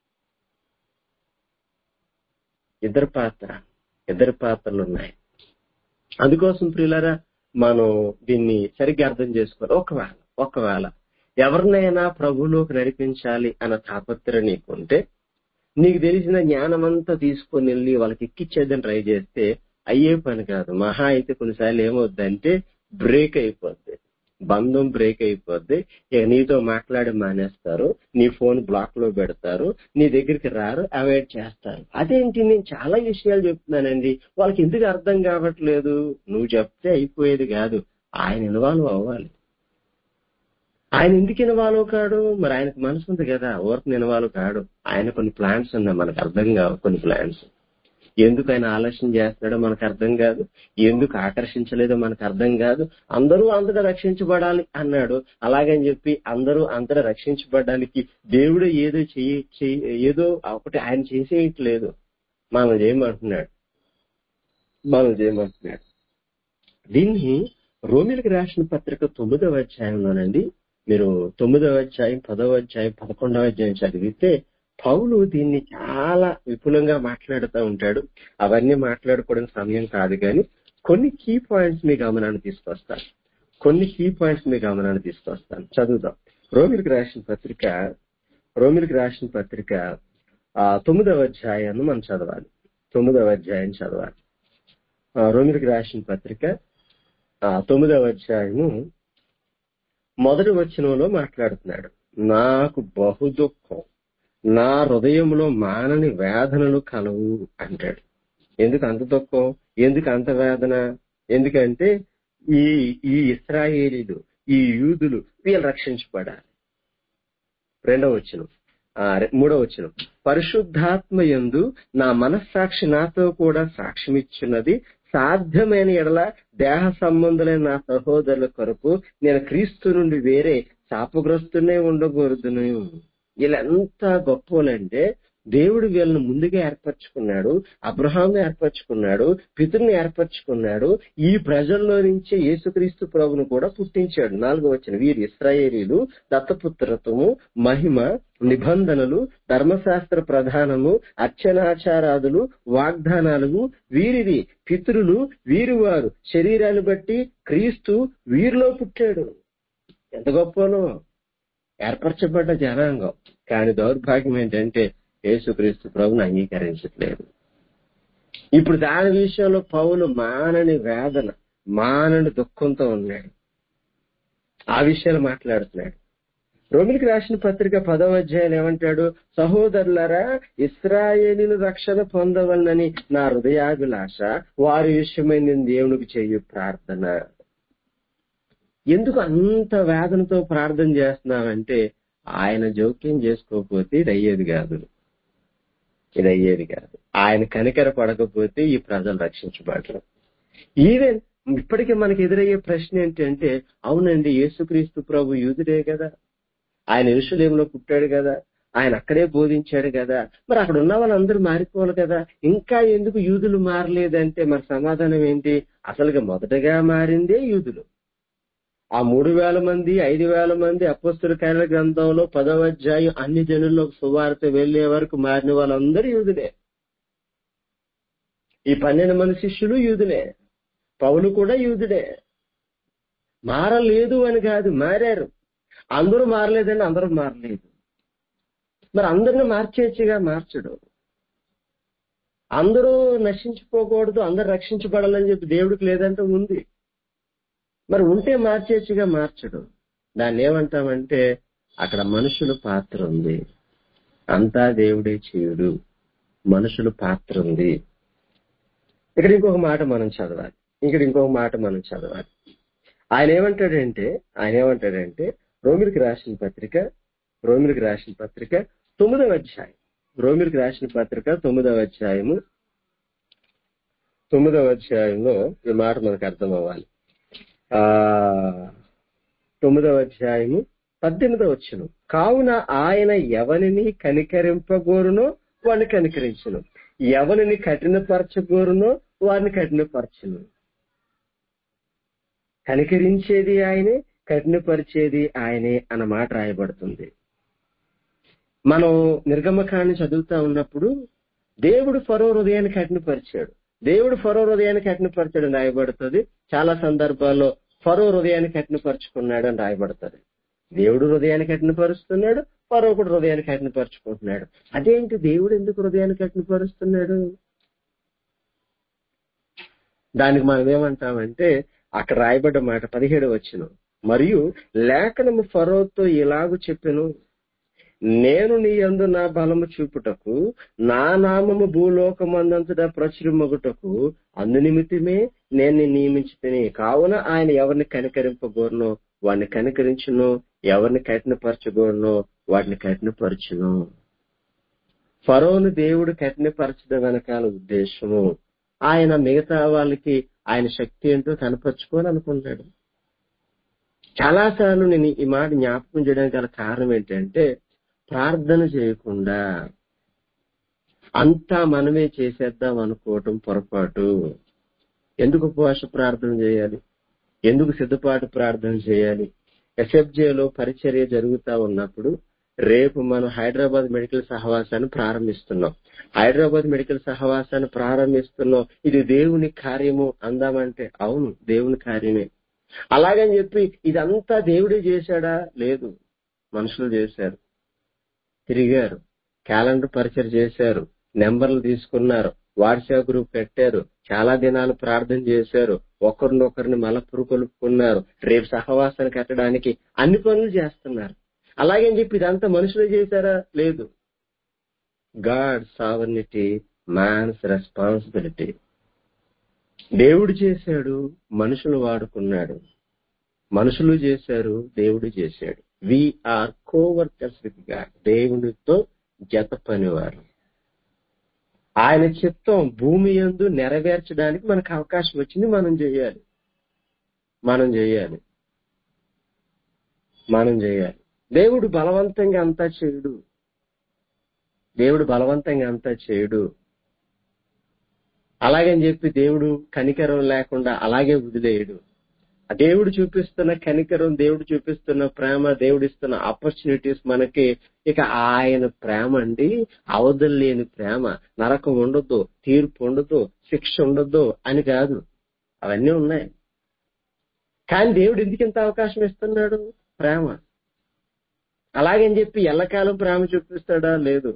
ఇద్దరు పాత్ర ఇద్దరు పాత్రలు ఉన్నాయి అందుకోసం ప్రియులరా మనం దీన్ని సరిగ్గా అర్థం చేసుకోవాలి ఒకవేళ ఒకవేళ ఎవరినైనా ప్రభులోకి నడిపించాలి అన్న తాపత్రయం నీకుంటే నీకు తెలిసిన జ్ఞానమంతా తీసుకొని వెళ్ళి వాళ్ళకి ఎక్కిచ్చేదని ట్రై చేస్తే అయ్యే పని కాదు మహా అయితే కొన్నిసార్లు ఏమవుద్దంటే బ్రేక్ అయిపోద్ది బంధం బ్రేక్ అయిపోద్ది ఇక నీతో మాట్లాడి మానేస్తారు నీ ఫోన్ బ్లాక్ లో పెడతారు నీ దగ్గరికి రారు అవాయిడ్ చేస్తారు అదేంటి నేను చాలా విషయాలు చెప్తున్నానండి వాళ్ళకి ఎందుకు అర్థం కావట్లేదు నువ్వు చెప్తే అయిపోయేది కాదు ఆయన ఇన్వాల్వ్ అవ్వాలి ఆయన ఎందుకు ఇన్వాల్వ్ కాడు మరి ఆయనకు మనసు ఉంది కదా ఊరికి ఇన్వాల్వ్ కాడు ఆయన కొన్ని ప్లాన్స్ ఉన్నాయి మనకు అర్థం కావు కొన్ని ప్లాన్స్ ఎందుకు ఆయన ఆలస్యం చేస్తున్నాడో మనకు అర్థం కాదు ఎందుకు ఆకర్షించలేదో మనకు అర్థం కాదు అందరూ అంతటా రక్షించబడాలి అన్నాడు అలాగని చెప్పి అందరూ అంతటా రక్షించబడడానికి దేవుడు ఏదో చెయ్యి ఏదో ఒకటి ఆయన చేసేయట్లేదు మనం చేయమంటున్నాడు మనం చేయమంటున్నాడు దీన్ని రోమిలకు రాసిన పత్రిక తొమ్మిదవ అధ్యాయంలోనండి మీరు తొమ్మిదవ అధ్యాయం పదవ అధ్యాయం పదకొండవ అధ్యాయం చదివితే పౌలు దీన్ని చాలా విపులంగా మాట్లాడుతూ ఉంటాడు అవన్నీ మాట్లాడుకోవడానికి సమయం కాదు కానీ కొన్ని కీ పాయింట్స్ మీ గమనాన్ని తీసుకొస్తాను కొన్ని కీ పాయింట్స్ మీ గమనాన్ని తీసుకొస్తాను చదువుదాం రోమిలకు రాసిన పత్రిక రోమిలకు రాసిన పత్రిక ఆ తొమ్మిదవ అధ్యాయాన్ని మనం చదవాలి తొమ్మిదవ అధ్యాయం చదవాలి రోమిలకు రాసిన పత్రిక ఆ తొమ్మిదవ అధ్యాయము మొదటి వచనంలో మాట్లాడుతున్నాడు నాకు బహు దుఃఖం నా హృదయంలో మానని వేదనలు కలవు అంటాడు ఎందుకు అంత దుఃఖం ఎందుకు అంత వేదన ఎందుకంటే ఈ ఈ ఇస్రాయేలీలు ఈ యూదులు వీళ్ళు రక్షించబడాలి రెండవ వచనం మూడవ వచనం పరిశుద్ధాత్మ యందు నా మనస్సాక్షి నాతో కూడా సాక్ష్యమిచ్చున్నది సాధ్యమైన ఎడల దేహ సంబంధులైన నా సహోదరుల కొరకు నేను క్రీస్తు నుండి వేరే శాపగ్రస్తునే ఉండకూడదును వీళ్ళు ఎంత గొప్పలంటే దేవుడు వీళ్ళని ముందుగా ఏర్పరచుకున్నాడు అబ్రహాంను ఏర్పరచుకున్నాడు పితృని ఏర్పరచుకున్నాడు ఈ ప్రజల్లో నుంచే యేసుక్రీస్తు ప్రభును కూడా పుట్టించాడు నాలుగో వచ్చిన వీరు ఇస్రాయేలీలు దత్తపుత్రత్వము మహిమ నిబంధనలు ధర్మశాస్త్ర ప్రధానము అర్చనాచారాదులు వాగ్దానాలు వీరిది పితరులు వీరి వారు శరీరాన్ని బట్టి క్రీస్తు వీరిలో పుట్టాడు ఎంత గొప్పనో ఏర్పరచబడ్డ జనాంగం కానీ దౌర్భాగ్యం ఏంటంటే యేసుక్రీస్తు ప్రభుని అంగీకరించట్లేదు ఇప్పుడు దాని విషయంలో పౌలు మానని వేదన మానని దుఃఖంతో ఉన్నాడు ఆ విషయాలు మాట్లాడుతున్నాడు రోమిలికి రాసిన పత్రిక పదవ అధ్యాయులు ఏమంటాడు సహోదరులరా ఇస్రాయేలీలు రక్షణ పొందవలనని నా హృదయాభిలాష వారి విషయమై నేను దేవునికి చేయు ప్రార్థన ఎందుకు అంత వేదనతో ప్రార్థన చేస్తున్నావంటే ఆయన జోక్యం చేసుకోకపోతే ఇది అయ్యేది కాదు ఇది అయ్యేది కాదు ఆయన కనికర పడకపోతే ఈ ప్రజలు రక్షించబడరు ఈవెన్ ఇప్పటికీ మనకి ఎదురయ్యే ప్రశ్న ఏంటంటే అవునండి యేసుక్రీస్తు ప్రభు యూదుడే కదా ఆయన ఇరుషులేములో పుట్టాడు కదా ఆయన అక్కడే బోధించాడు కదా మరి అక్కడ ఉన్న వాళ్ళందరూ మారిపోవాలి కదా ఇంకా ఎందుకు యూదులు మారలేదంటే మరి సమాధానం ఏంటి అసలుగా మొదటగా మారిందే యూదులు ఆ మూడు వేల మంది ఐదు వేల మంది అపస్తుల కార్యాల గ్రంథంలో పదవ అధ్యాయం అన్ని జనుల్లో సువార్త వెళ్లే వరకు మారిన వాళ్ళందరూ యూదులే ఈ పన్నెండు మంది శిష్యులు యూదులే పౌలు కూడా యూదుడే మారలేదు అని కాదు మారారు అందరూ మారలేదండి అందరూ మారలేదు మరి అందరిని మార్చేయచ్చుగా మార్చడు అందరూ నశించిపోకూడదు అందరు రక్షించబడాలని చెప్పి దేవుడికి లేదంటే ఉంది మరి ఉంటే మార్చేయచ్చుగా మార్చడు దాన్ని ఏమంటామంటే అక్కడ మనుషుల పాత్ర ఉంది అంతా దేవుడే చేయుడు మనుషుల పాత్ర ఉంది ఇక్కడ ఇంకొక మాట మనం చదవాలి ఇక్కడ ఇంకొక మాట మనం చదవాలి ఆయన ఏమంటాడంటే ఆయన ఏమంటాడంటే రోమిలికి రాసిన పత్రిక రోమిలికి రాసిన పత్రిక తొమ్మిదవ అధ్యాయం రోమిలికి రాసిన పత్రిక తొమ్మిదవ అధ్యాయము తొమ్మిదవ అధ్యాయంలో ఈ మాట మనకు అర్థం అవ్వాలి ఆ తొమ్మిదవ అధ్యాయము పద్దెనిమిదవ వచ్చును కావున ఆయన ఎవరిని కనికరింపగోరునో వాడిని కనికరించును ఎవరిని కఠినపరచగోరునో వారిని కఠినపరచును కనికరించేది ఆయనే కఠినపరిచేది ఆయనే అన్న మాట రాయబడుతుంది మనం నిర్గమకాండ చదువుతా ఉన్నప్పుడు దేవుడు ఫరో హృదయాన్ని కఠినపరిచాడు దేవుడు ఫరో హృదయాన్ని కఠినపరిచాడు అని రాయబడుతుంది చాలా సందర్భాల్లో ఫరో హృదయాన్ని కఠినపరుచుకున్నాడు అని రాయబడుతుంది దేవుడు హృదయాన్ని కఠినపరుస్తున్నాడు ఫరో కూడా హృదయాన్ని కఠినపరుచుకుంటున్నాడు అదేంటి దేవుడు ఎందుకు హృదయాన్ని కఠినపరుస్తున్నాడు దానికి మనం ఏమంటామంటే అక్కడ రాయబడ్డ మాట పదిహేడు వచ్చిన మరియు లేఖనము ఫరోతో ఇలాగు చెప్పెను నేను నీ యందు నా బలము చూపుటకు నా నామము భూలోకమందంతటా ప్రచురమగుటకు అందు నిమిత్తమే నేను నిన్ను నియమించుతని కావున ఆయన ఎవరిని కనికరింపగోరునో వాడిని కనికరించును ఎవరిని కఠినపరచగోరునో వాడిని కఠినపరచును ఫరోను దేవుడు కఠినపరచడం వెనకాల ఉద్దేశము ఆయన మిగతా వాళ్ళకి ఆయన శక్తి ఏంటో కనపరుచుకోవాలనుకుంటాడు చాలాసార్లు నేను ఈ మాట జ్ఞాపకం చేయడానికి గల కారణం ఏంటంటే ప్రార్థన చేయకుండా అంతా మనమే చేసేద్దాం అనుకోవటం పొరపాటు ఎందుకు ఉపవాస ప్రార్థన చేయాలి ఎందుకు సిద్ధపాటు ప్రార్థన చేయాలి ఎస్ఎఫ్జేలో పరిచర్య జరుగుతా ఉన్నప్పుడు రేపు మనం హైదరాబాద్ మెడికల్ సహవాసాన్ని ప్రారంభిస్తున్నాం హైదరాబాద్ మెడికల్ సహవాసాన్ని ప్రారంభిస్తున్నాం ఇది దేవుని కార్యము అందామంటే అవును దేవుని కార్యమే అలాగని చెప్పి ఇదంతా దేవుడే చేశాడా లేదు మనుషులు చేశారు తిరిగారు క్యాలెండర్ పరిచయం చేశారు నెంబర్లు తీసుకున్నారు వాట్సాప్ గ్రూప్ పెట్టారు చాలా దినాలు ప్రార్థన చేశారు ఒకరినొకరిని మలపురు కొలుపుకున్నారు రేపు సహవాసాన్ని కట్టడానికి అన్ని పనులు చేస్తున్నారు అలాగని చెప్పి ఇదంతా మనుషులు చేశారా లేదు గాడ్ సావర్నిటీ మ్యాన్స్ రెస్పాన్సిబిలిటీ దేవుడు చేశాడు మనుషులు వాడుకున్నాడు మనుషులు చేశారు దేవుడు చేశాడు ఆర్ కోవర్కర్స్ విత్ గాడ్ దేవునితో జత పనివారు ఆయన చిత్తం భూమి యందు నెరవేర్చడానికి మనకు అవకాశం వచ్చింది మనం చేయాలి మనం చేయాలి మనం చేయాలి దేవుడు బలవంతంగా అంతా చేయడు దేవుడు బలవంతంగా అంతా చేయడు అలాగని చెప్పి దేవుడు కనికరం లేకుండా అలాగే వదిలేయడు ఆ దేవుడు చూపిస్తున్న కనికరం దేవుడు చూపిస్తున్న ప్రేమ దేవుడు ఇస్తున్న ఆపర్చునిటీస్ మనకి ఇక ఆయన ప్రేమ అండి అవధులు లేని ప్రేమ నరకం ఉండదు తీర్పు ఉండదు శిక్ష ఉండదు అని కాదు అవన్నీ ఉన్నాయి కానీ దేవుడు ఎందుకు ఇంత అవకాశం ఇస్తున్నాడు ప్రేమ అలాగని చెప్పి ఎల్లకాలం ప్రేమ చూపిస్తాడా లేదు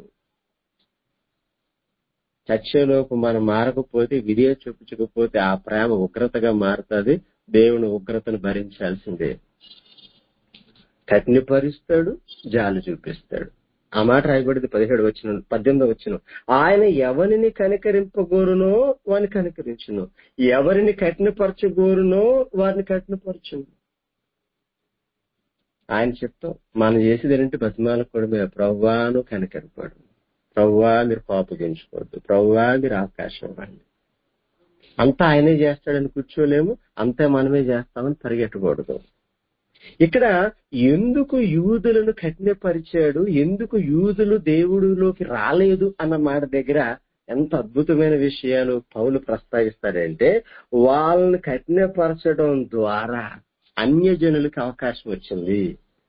చచ్చేలోపు మనం మారకపోతే విధియ చూపించకపోతే ఆ ప్రేమ ఉగ్రతగా మారుతుంది దేవుని ఉగ్రతను భరించాల్సిందే కఠినపరుస్తాడు జాలి చూపిస్తాడు ఆ మాట రాయబడింది పదిహేడు వచ్చిన పద్దెనిమిది వచ్చిన ఆయన ఎవరిని కనికరింపగోరునో వారిని కనికరించును ఎవరిని కఠినపరచగోరునో వారిని కఠినపరచును ఆయన చెప్తాం మనం చేసేది ఏంటంటే బతిమాలకూడమే ప్రవ్వాను కనికరపడు ప్రవ్వా మీరు కోపగించుకోవద్దు ప్రవ్వా మీరు అవకాశం ఇవ్వండి అంతా ఆయనే చేస్తాడని కూర్చోలేము అంతా మనమే చేస్తామని పరిగెట్టకూడదు ఇక్కడ ఎందుకు యూదులను కఠినపరిచాడు ఎందుకు యూదులు దేవుడిలోకి రాలేదు అన్న మాట దగ్గర ఎంత అద్భుతమైన విషయాలు పౌలు ప్రస్తావిస్తాడంటే వాళ్ళని కఠినపరచడం ద్వారా అన్యజనులకు అవకాశం వచ్చింది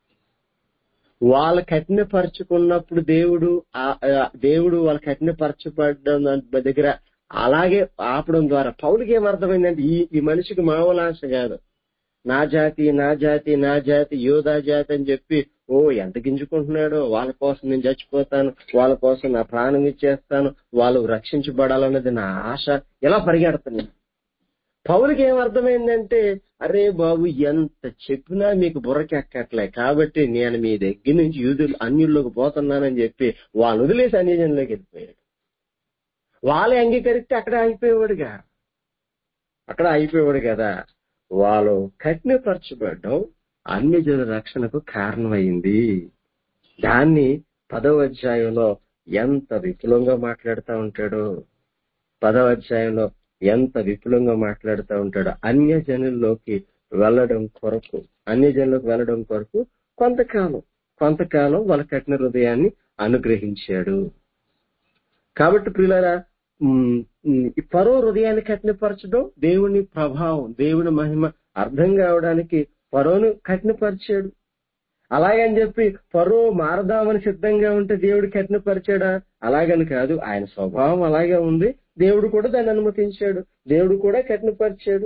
వాళ్ళ కఠినపరచుకున్నప్పుడు దేవుడు ఆ- ఆ దేవుడు వాళ్ళ కఠినపరచబడడం దగ్గర అలాగే ఆపడం ద్వారా పౌలకి ఏమర్థమైందంటే ఈ ఈ మనిషికి మామూలు ఆశ కాదు నా జాతి నా జాతి నా జాతి యోధా జాతి అని చెప్పి ఓ ఎంత గింజుకుంటున్నాడో వాళ్ళ కోసం నేను చచ్చిపోతాను వాళ్ళ కోసం నా ప్రాణం ఇచ్చేస్తాను వాళ్ళు రక్షించబడాలన్నది నా ఆశ ఇలా పరిగెడుతున్నాను పౌలకి ఏం అర్థమైందంటే అరే బాబు ఎంత చెప్పినా మీకు బుర్రకెక్కట్లే కాబట్టి నేను మీ దగ్గర నుంచి యూదులు అన్యుల్లోకి పోతున్నానని చెప్పి వాళ్ళు వదిలేసి అన్యజనులోకి వెళ్ళిపోయాడు వాళ్ళే అంగీకరిస్తే అక్కడ అయిపోయేవాడుగా అక్కడ అయిపోయేవాడు కదా వాళ్ళు కఠినపరచబడడం అన్యజనుల రక్షణకు కారణమైంది దాన్ని పదవ అధ్యాయంలో ఎంత విపులంగా మాట్లాడుతూ ఉంటాడో పదవ అధ్యాయంలో ఎంత విపులంగా మాట్లాడుతూ ఉంటాడో అన్య జనుల్లోకి వెళ్ళడం కొరకు అన్య జనులకు వెళ్ళడం కొరకు కొంతకాలం కొంతకాలం వాళ్ళ కఠిన హృదయాన్ని అనుగ్రహించాడు కాబట్టి ప్రియులారా ఉమ్, ఉమ్, ఈ పరో హృదయాన్ని కఠినపరచడం దేవుని ప్రభావం దేవుని మహిమ అర్థం కావడానికి పరోను కఠినపరిచాడు అలాగని చెప్పి పరో మారదామని సిద్ధంగా ఉంటే దేవుడు కఠినపరిచాడా అలాగని కాదు ఆయన స్వభావం అలాగే ఉంది దేవుడు కూడా దాన్ని అనుమతించాడు దేవుడు కూడా కఠినపరిచాడు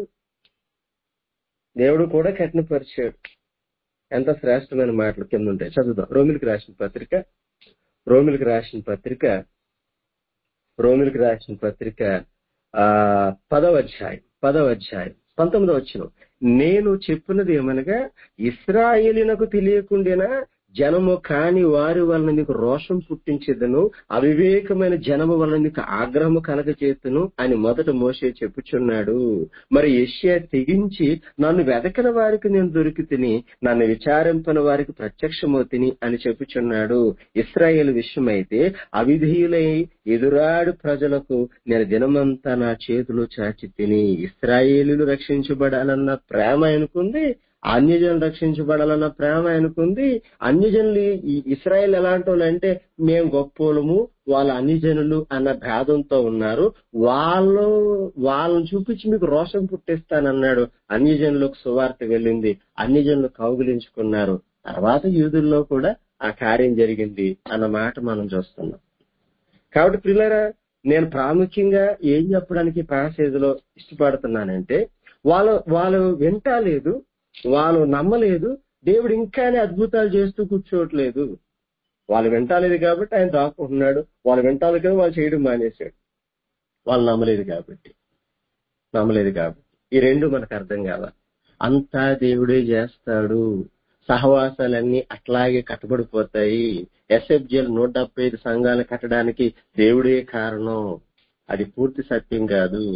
దేవుడు కూడా కఠినపరిచాడు ఎంత శ్రేష్టమైన మాటలు కింద ఉంటాయి చదువుదాం రోమిలికి రాసిన పత్రిక రోమిలికి రాసిన పత్రిక రోమిలికి రాసిన పత్రిక ఆ పదవ అధ్యాయం పదవ అధ్యాయం పంతొమ్మిదవ వచ్చిన నేను చెప్పినది ఏమనగా ఇస్రాయేలీనకు తెలియకుండానా జనము కాని వారి వలన నీకు రోషం పుట్టించేదను అవివేకమైన జనము వలన నీకు ఆగ్రహము కలగచేతును అని మొదట మోసే చెప్పుచున్నాడు మరి యెషయా తెగించి నన్ను వెదకని వారికి నేను దొరికి తిని నన్ను విచారింపని వారికి ప్రత్యక్షమవుతిని అని చెప్పుచున్నాడు ఇస్రాయేల్ విషయమైతే అవిధేయులై ఎదురాడు ప్రజలకు నేను దినమంతా నా చేతులు చాచి తిని ఇస్రాయేలీలు రక్షించబడాలన్న ప్రేమ అనుకుంది అన్యజనులు రక్షించబడాలన్న ప్రేమ ఆయనకుంది అన్యజనులు ఈ ఇస్రాయేల్ ఎలాంటి వాళ్ళు అంటే మేము గొప్పోలము వాళ్ళ అన్యజనులు అన్న భేదంతో ఉన్నారు వాళ్ళు వాళ్ళని చూపించి మీకు రోషం పుట్టిస్తానన్నాడు అన్యజనులకు సువార్త వెళ్ళింది అన్యజనులు కౌగిలించుకున్నారు తర్వాత యూదుల్లో కూడా ఆ కార్యం జరిగింది అన్న మాట మనం చూస్తున్నాం కాబట్టి పిల్లరా నేను ప్రాముఖ్యంగా ఏం చెప్పడానికి ప్యాసేజ్లో ఇష్టపడుతున్నానంటే వాళ్ళు వాళ్ళు వింటాలేదు వాళ్ళు నమ్మలేదు దేవుడు ఇంకానే అద్భుతాలు చేస్తూ కూర్చోవట్లేదు వాళ్ళు వింటాలేదు కాబట్టి ఆయన దాక్కుంటున్నాడు వాళ్ళు వింటాలి కదా వాళ్ళు చేయడం మానేశాడు వాళ్ళు నమ్మలేదు కాబట్టి నమ్మలేదు కాబట్టి ఈ రెండు మనకు అర్థం కావాలి అంతా దేవుడే చేస్తాడు సహవాసాలన్నీ అట్లాగే కట్టబడిపోతాయి ఎస్ఎఫ్జిఎల్ నూట డెబ్బై ఐదు సంఘాలు కట్టడానికి దేవుడే కారణం అది పూర్తి సత్యం కాదు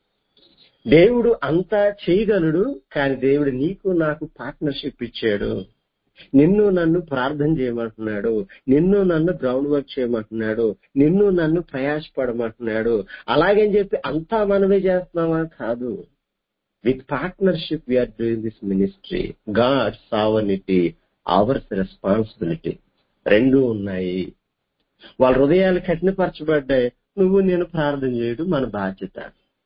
దేవుడు అంతా చేయగలడు కానీ దేవుడు నీకు నాకు పార్ట్నర్షిప్ ఇచ్చాడు నిన్ను నన్ను ప్రార్థన చేయమంటున్నాడు నిన్ను నన్ను గ్రౌండ్ వర్క్ చేయమంటున్నాడు నిన్ను నన్ను ప్రయాసపడమంటున్నాడు అలాగని చెప్పి అంతా మనమే చేస్తున్నామా కాదు with partnership we are doing this ministry God sovereignty ours responsibility రెండు ఉన్నాయి వాళ్ళ హృదయాలు కఠినపరచబడ్డాయి నువ్వు నేను ప్రార్థన చేయడం మన బాధ్యత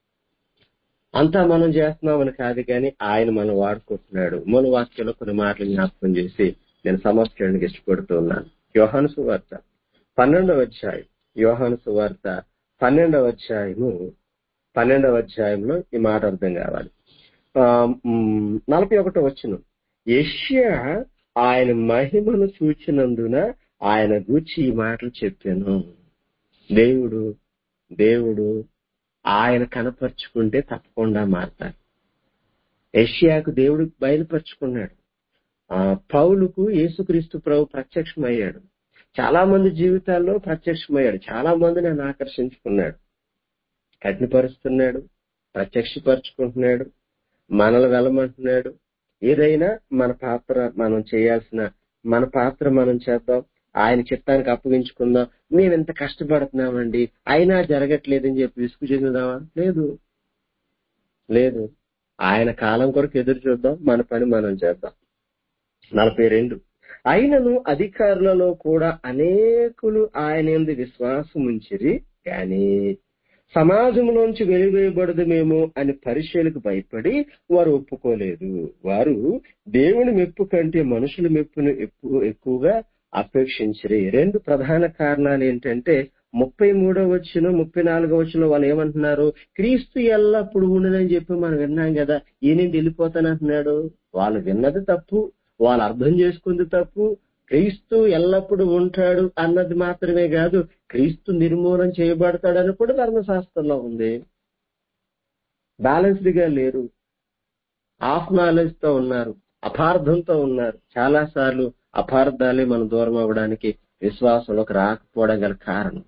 అంతా మనం చేస్తున్నామని కాదు కానీ ఆయన మనం వాడుకుంటున్నాడు మూల వాక్యంలో కొన్ని మాటలు జ్ఞాపకం చేసి నేను సమస్యడానికి ఇష్టపడుతూ ఉన్నాను యోహాను సువార్త పన్నెండవ అధ్యాయం యోహాను సువార్త పన్నెండవ అధ్యాయము పన్నెండవ అధ్యాయంలో ఈ మాట అర్థం కావాలి ఆ, మ్, నలభై ఒకటో వచ్చును యష్యా ఆయన మహిమను చూచినందున ఆయన గూర్చి ఈ మాటలు చెప్పాను దేవుడు దేవుడు ఆయన కనపరుచుకుంటే తప్పకుండా మారతారు యష్యాకు దేవుడు బయలుపరుచుకున్నాడు ఆ పౌలుకు యేసుక్రీస్తు ప్రభు ప్రత్యక్షమయ్యాడు చాలా మంది జీవితాల్లో ప్రత్యక్షమయ్యాడు చాలా మందిని ఆయన ఆకర్షించుకున్నాడు కఠినపరుస్తున్నాడు ప్రత్యక్షపరుచుకుంటున్నాడు మనల్ని వెళ్ళమంటున్నాడు ఏదైనా మన పాత్ర మనం చేయాల్సిన మన పాత్ర మనం చేద్దాం ఆయన చిత్తానికి అప్పగించుకుందాం మేము ఎంత కష్టపడుతున్నామండి అయినా జరగట్లేదని చెప్పి విసుగు చెందుదామా లేదు లేదు ఆయన కాలం కొరకు ఎదురు చూద్దాం మన పని మనం చేద్దాం నలభై రెండు అయినను అధికారులలో కూడా అనేకులు ఆయన ఎందు విశ్వాసం ఉంచిరి కానీ సమాజంలోంచి వెలివేయబడదు మేము అని పరిచయలకు భయపడి వారు ఒప్పుకోలేదు వారు దేవుని మెప్పు కంటే మనుషుల మెప్పును ఎక్కువ ఎక్కువగా అపేక్షించరి రెండు ప్రధాన కారణాలు ఏంటంటే ముప్పై మూడో వచ్చిన ముప్పై నాలుగో వచ్చిన వాళ్ళు ఏమంటున్నారు క్రీస్తు ఎల్లప్పుడు ఉండదని చెప్పి మనం విన్నాం కదా ఈయనండి వెళ్ళిపోతానంటున్నాడు వాళ్ళు విన్నది తప్పు వాళ్ళు అర్థం చేసుకుంది తప్పు క్రీస్తు ఎల్లప్పుడూ ఉంటాడు అన్నది మాత్రమే కాదు క్రీస్తు నిర్మూలన చేయబడతాడని కూడా ధర్మశాస్త్రంలో ఉంది బ్యాలెన్స్డ్ గా లేరు హాఫ్ నాలెడ్జ్ తో ఉన్నారు అపార్థంతో ఉన్నారు చాలా సార్లు అపార్థాలే మనం దూరం అవ్వడానికి విశ్వాసంలోకి రాకపోవడం గల కారణం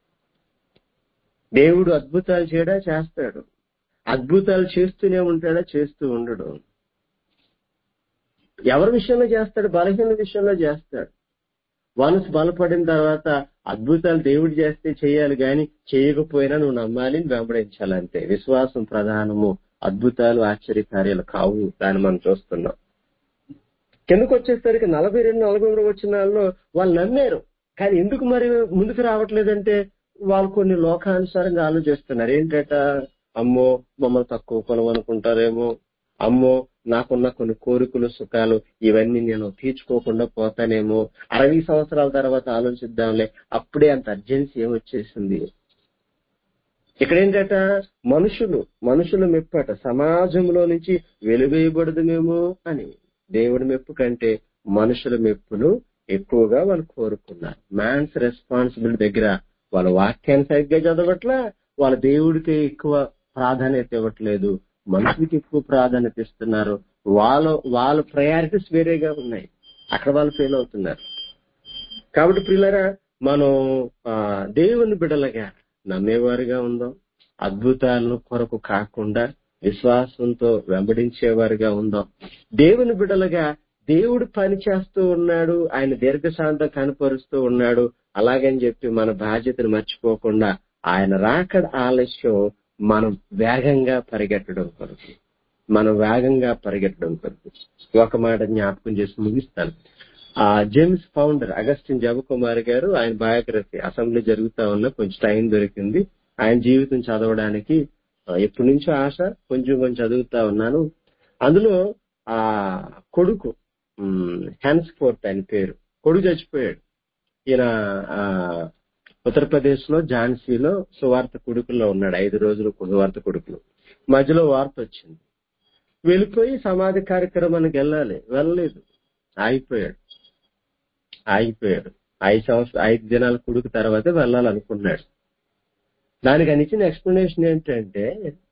దేవుడు అద్భుతాలు చేయడా చేస్తాడు అద్భుతాలు చేస్తూనే ఉంటాడా చేస్తూ ఉండడు ఎవరి విషయంలో చేస్తాడు బలహీన విషయంలో చేస్తాడు మనసు బలపడిన తర్వాత అద్భుతాలు దేవుడు చేస్తే చేయాలి గాని చేయకపోయినా నువ్వు నమ్మాలి వెంబడించాలంతే విశ్వాసం ప్రధానము అద్భుతాలు ఆశ్చర్యకార్యాలు కావు దాన్ని మనం చూస్తున్నాం కిందకు వచ్చేసరికి నలభై రెండు నలభై మూడు వచ్చినాల్లో వాళ్ళు నమ్మారు కానీ ఎందుకు మరి ముందుకు రావట్లేదంటే వాళ్ళు కొన్ని లోకానుసారంగా ఆలోచిస్తున్నారు ఏంటట అమ్మో మమ్మల్ని తక్కువ కులం అనుకుంటారేమో అమ్మో నాకున్న కొన్ని కోరికలు సుఖాలు ఇవన్నీ నేను తీర్చుకోకుండా పోతానేమో అరవై సంవత్సరాల తర్వాత ఆలోచిద్దాంలే అప్పుడే అంత అర్జెన్సీ ఏమొచ్చేసింది ఇక్కడ ఏంటట మనుషులు మనుషుల మెప్పట సమాజంలో నుంచి వెలువేయబడదుమేమో అని దేవుడి మెప్పు కంటే మనుషుల మెప్పును ఎక్కువగా వాళ్ళు కోరుకున్నారు మ్యాన్స్ రెస్పాన్సిబిలిటీ దగ్గర వాళ్ళ వాక్యాన్ని సరిగ్గా చదవట్లా వాళ్ళ దేవుడికి ఎక్కువ ప్రాధాన్యత ఇవ్వట్లేదు మనుషులకి ఎక్కువ ప్రాధాన్యత ఇస్తున్నారు వాళ్ళ వాళ్ళ ప్రయారిటీస్ వేరేగా ఉన్నాయి అక్కడ వాళ్ళు ఫెయిల్ అవుతున్నారు కాబట్టి పిల్లరా మనం ఆ, దేవుని బిడలగా నమ్మేవారుగా ఉందాం అద్భుతాలను కొరకు కాకుండా విశ్వాసంతో వెంబడించేవారుగా ఉందాం దేవుని బిడలుగా దేవుడు పని చేస్తూ ఉన్నాడు ఆయన దీర్ఘశాంతం కనపరుస్తూ ఉన్నాడు అలాగని చెప్పి మన బాధ్యతను మర్చిపోకుండా ఆయన రాకడ ఆలస్యం మనం వేగంగా పరిగెట్టడం కొరకు మనం వేగంగా పరిగెట్టడం కొరకు ఒక మాట జ్ఞాపకం చేసి ముగిస్తాను ఆ జేమ్స్ ఫౌండర్ అగస్టిన్ జబకుమార్ గారు ఆయన బయోగ్రఫీ అసెంబ్లీ జరుగుతా ఉన్న కొంచెం టైం దొరికింది ఆయన జీవితం చదవడానికి ఆ, ఎప్పటి నుంచో ఆశ కొంచెం కొంచెం చదువుతా ఉన్నాను అందులో ఆ కొడుకు హ్యాన్స్ ఫోర్ట్ ఆయన పేరు కొడుకు చచ్చిపోయాడు ఈయన ఆ, ఉత్తరప్రదేశ్ లో ఝాన్సీలో సువార్త కొడుకుల్లో ఉన్నాడు ఐదు రోజులు సువార్త కొడుకులు మధ్యలో వార్త వచ్చింది వెళ్ళిపోయి సమాధి కార్యక్రమానికి వెళ్ళాలి వెళ్ళలేదు ఆగిపోయాడు ఆగిపోయాడు ఐదు సంవత్సరం ఐదు దినాల కొడుకు తర్వాత వెళ్ళాలనుకున్నాడు దానికి ఆయన ఇచ్చిన ఎక్స్ప్లెనేషన్ ఏంటంటే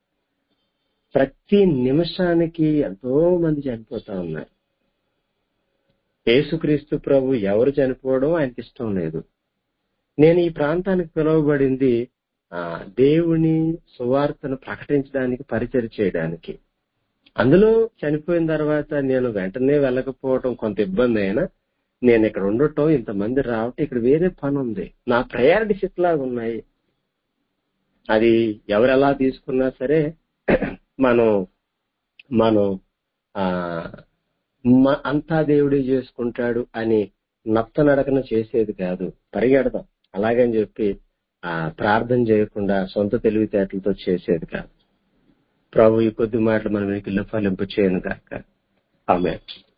ప్రతి నిమిషానికి ఎంతో మంది చనిపోతా ఉన్నారు యేసుక్రీస్తు ప్రభు ఎవరు చనిపోవడం ఆయనకి ఇష్టం లేదు నేను ఈ ప్రాంతానికి పిలువబడింది ఆ దేవుని సువార్తను ప్రకటించడానికి పరిచయం చేయడానికి అందులో చనిపోయిన తర్వాత నేను వెంటనే వెళ్ళకపోవడం కొంత ఇబ్బంది అయినా నేను ఇక్కడ ఉండటం ఇంతమంది రావటం ఇక్కడ వేరే పని ఉంది నా ప్రయారిటీస్ ఇట్లాగా ఉన్నాయి అది ఎవరు ఎలా తీసుకున్నా సరే మనం మనం ఆ మ- అంతా దేవుడే చేసుకుంటాడు అని నత్త నడకన చేసేది కాదు పరిగెడదాం అలాగని చెప్పి ఆ ప్రార్థన చేయకుండా సొంత తెలివితేటలతో చేసేది కాదు ప్రభు ఈ కొద్ది మాటలు మనం మీకు ఫలింపు చేయను కాక ఆమె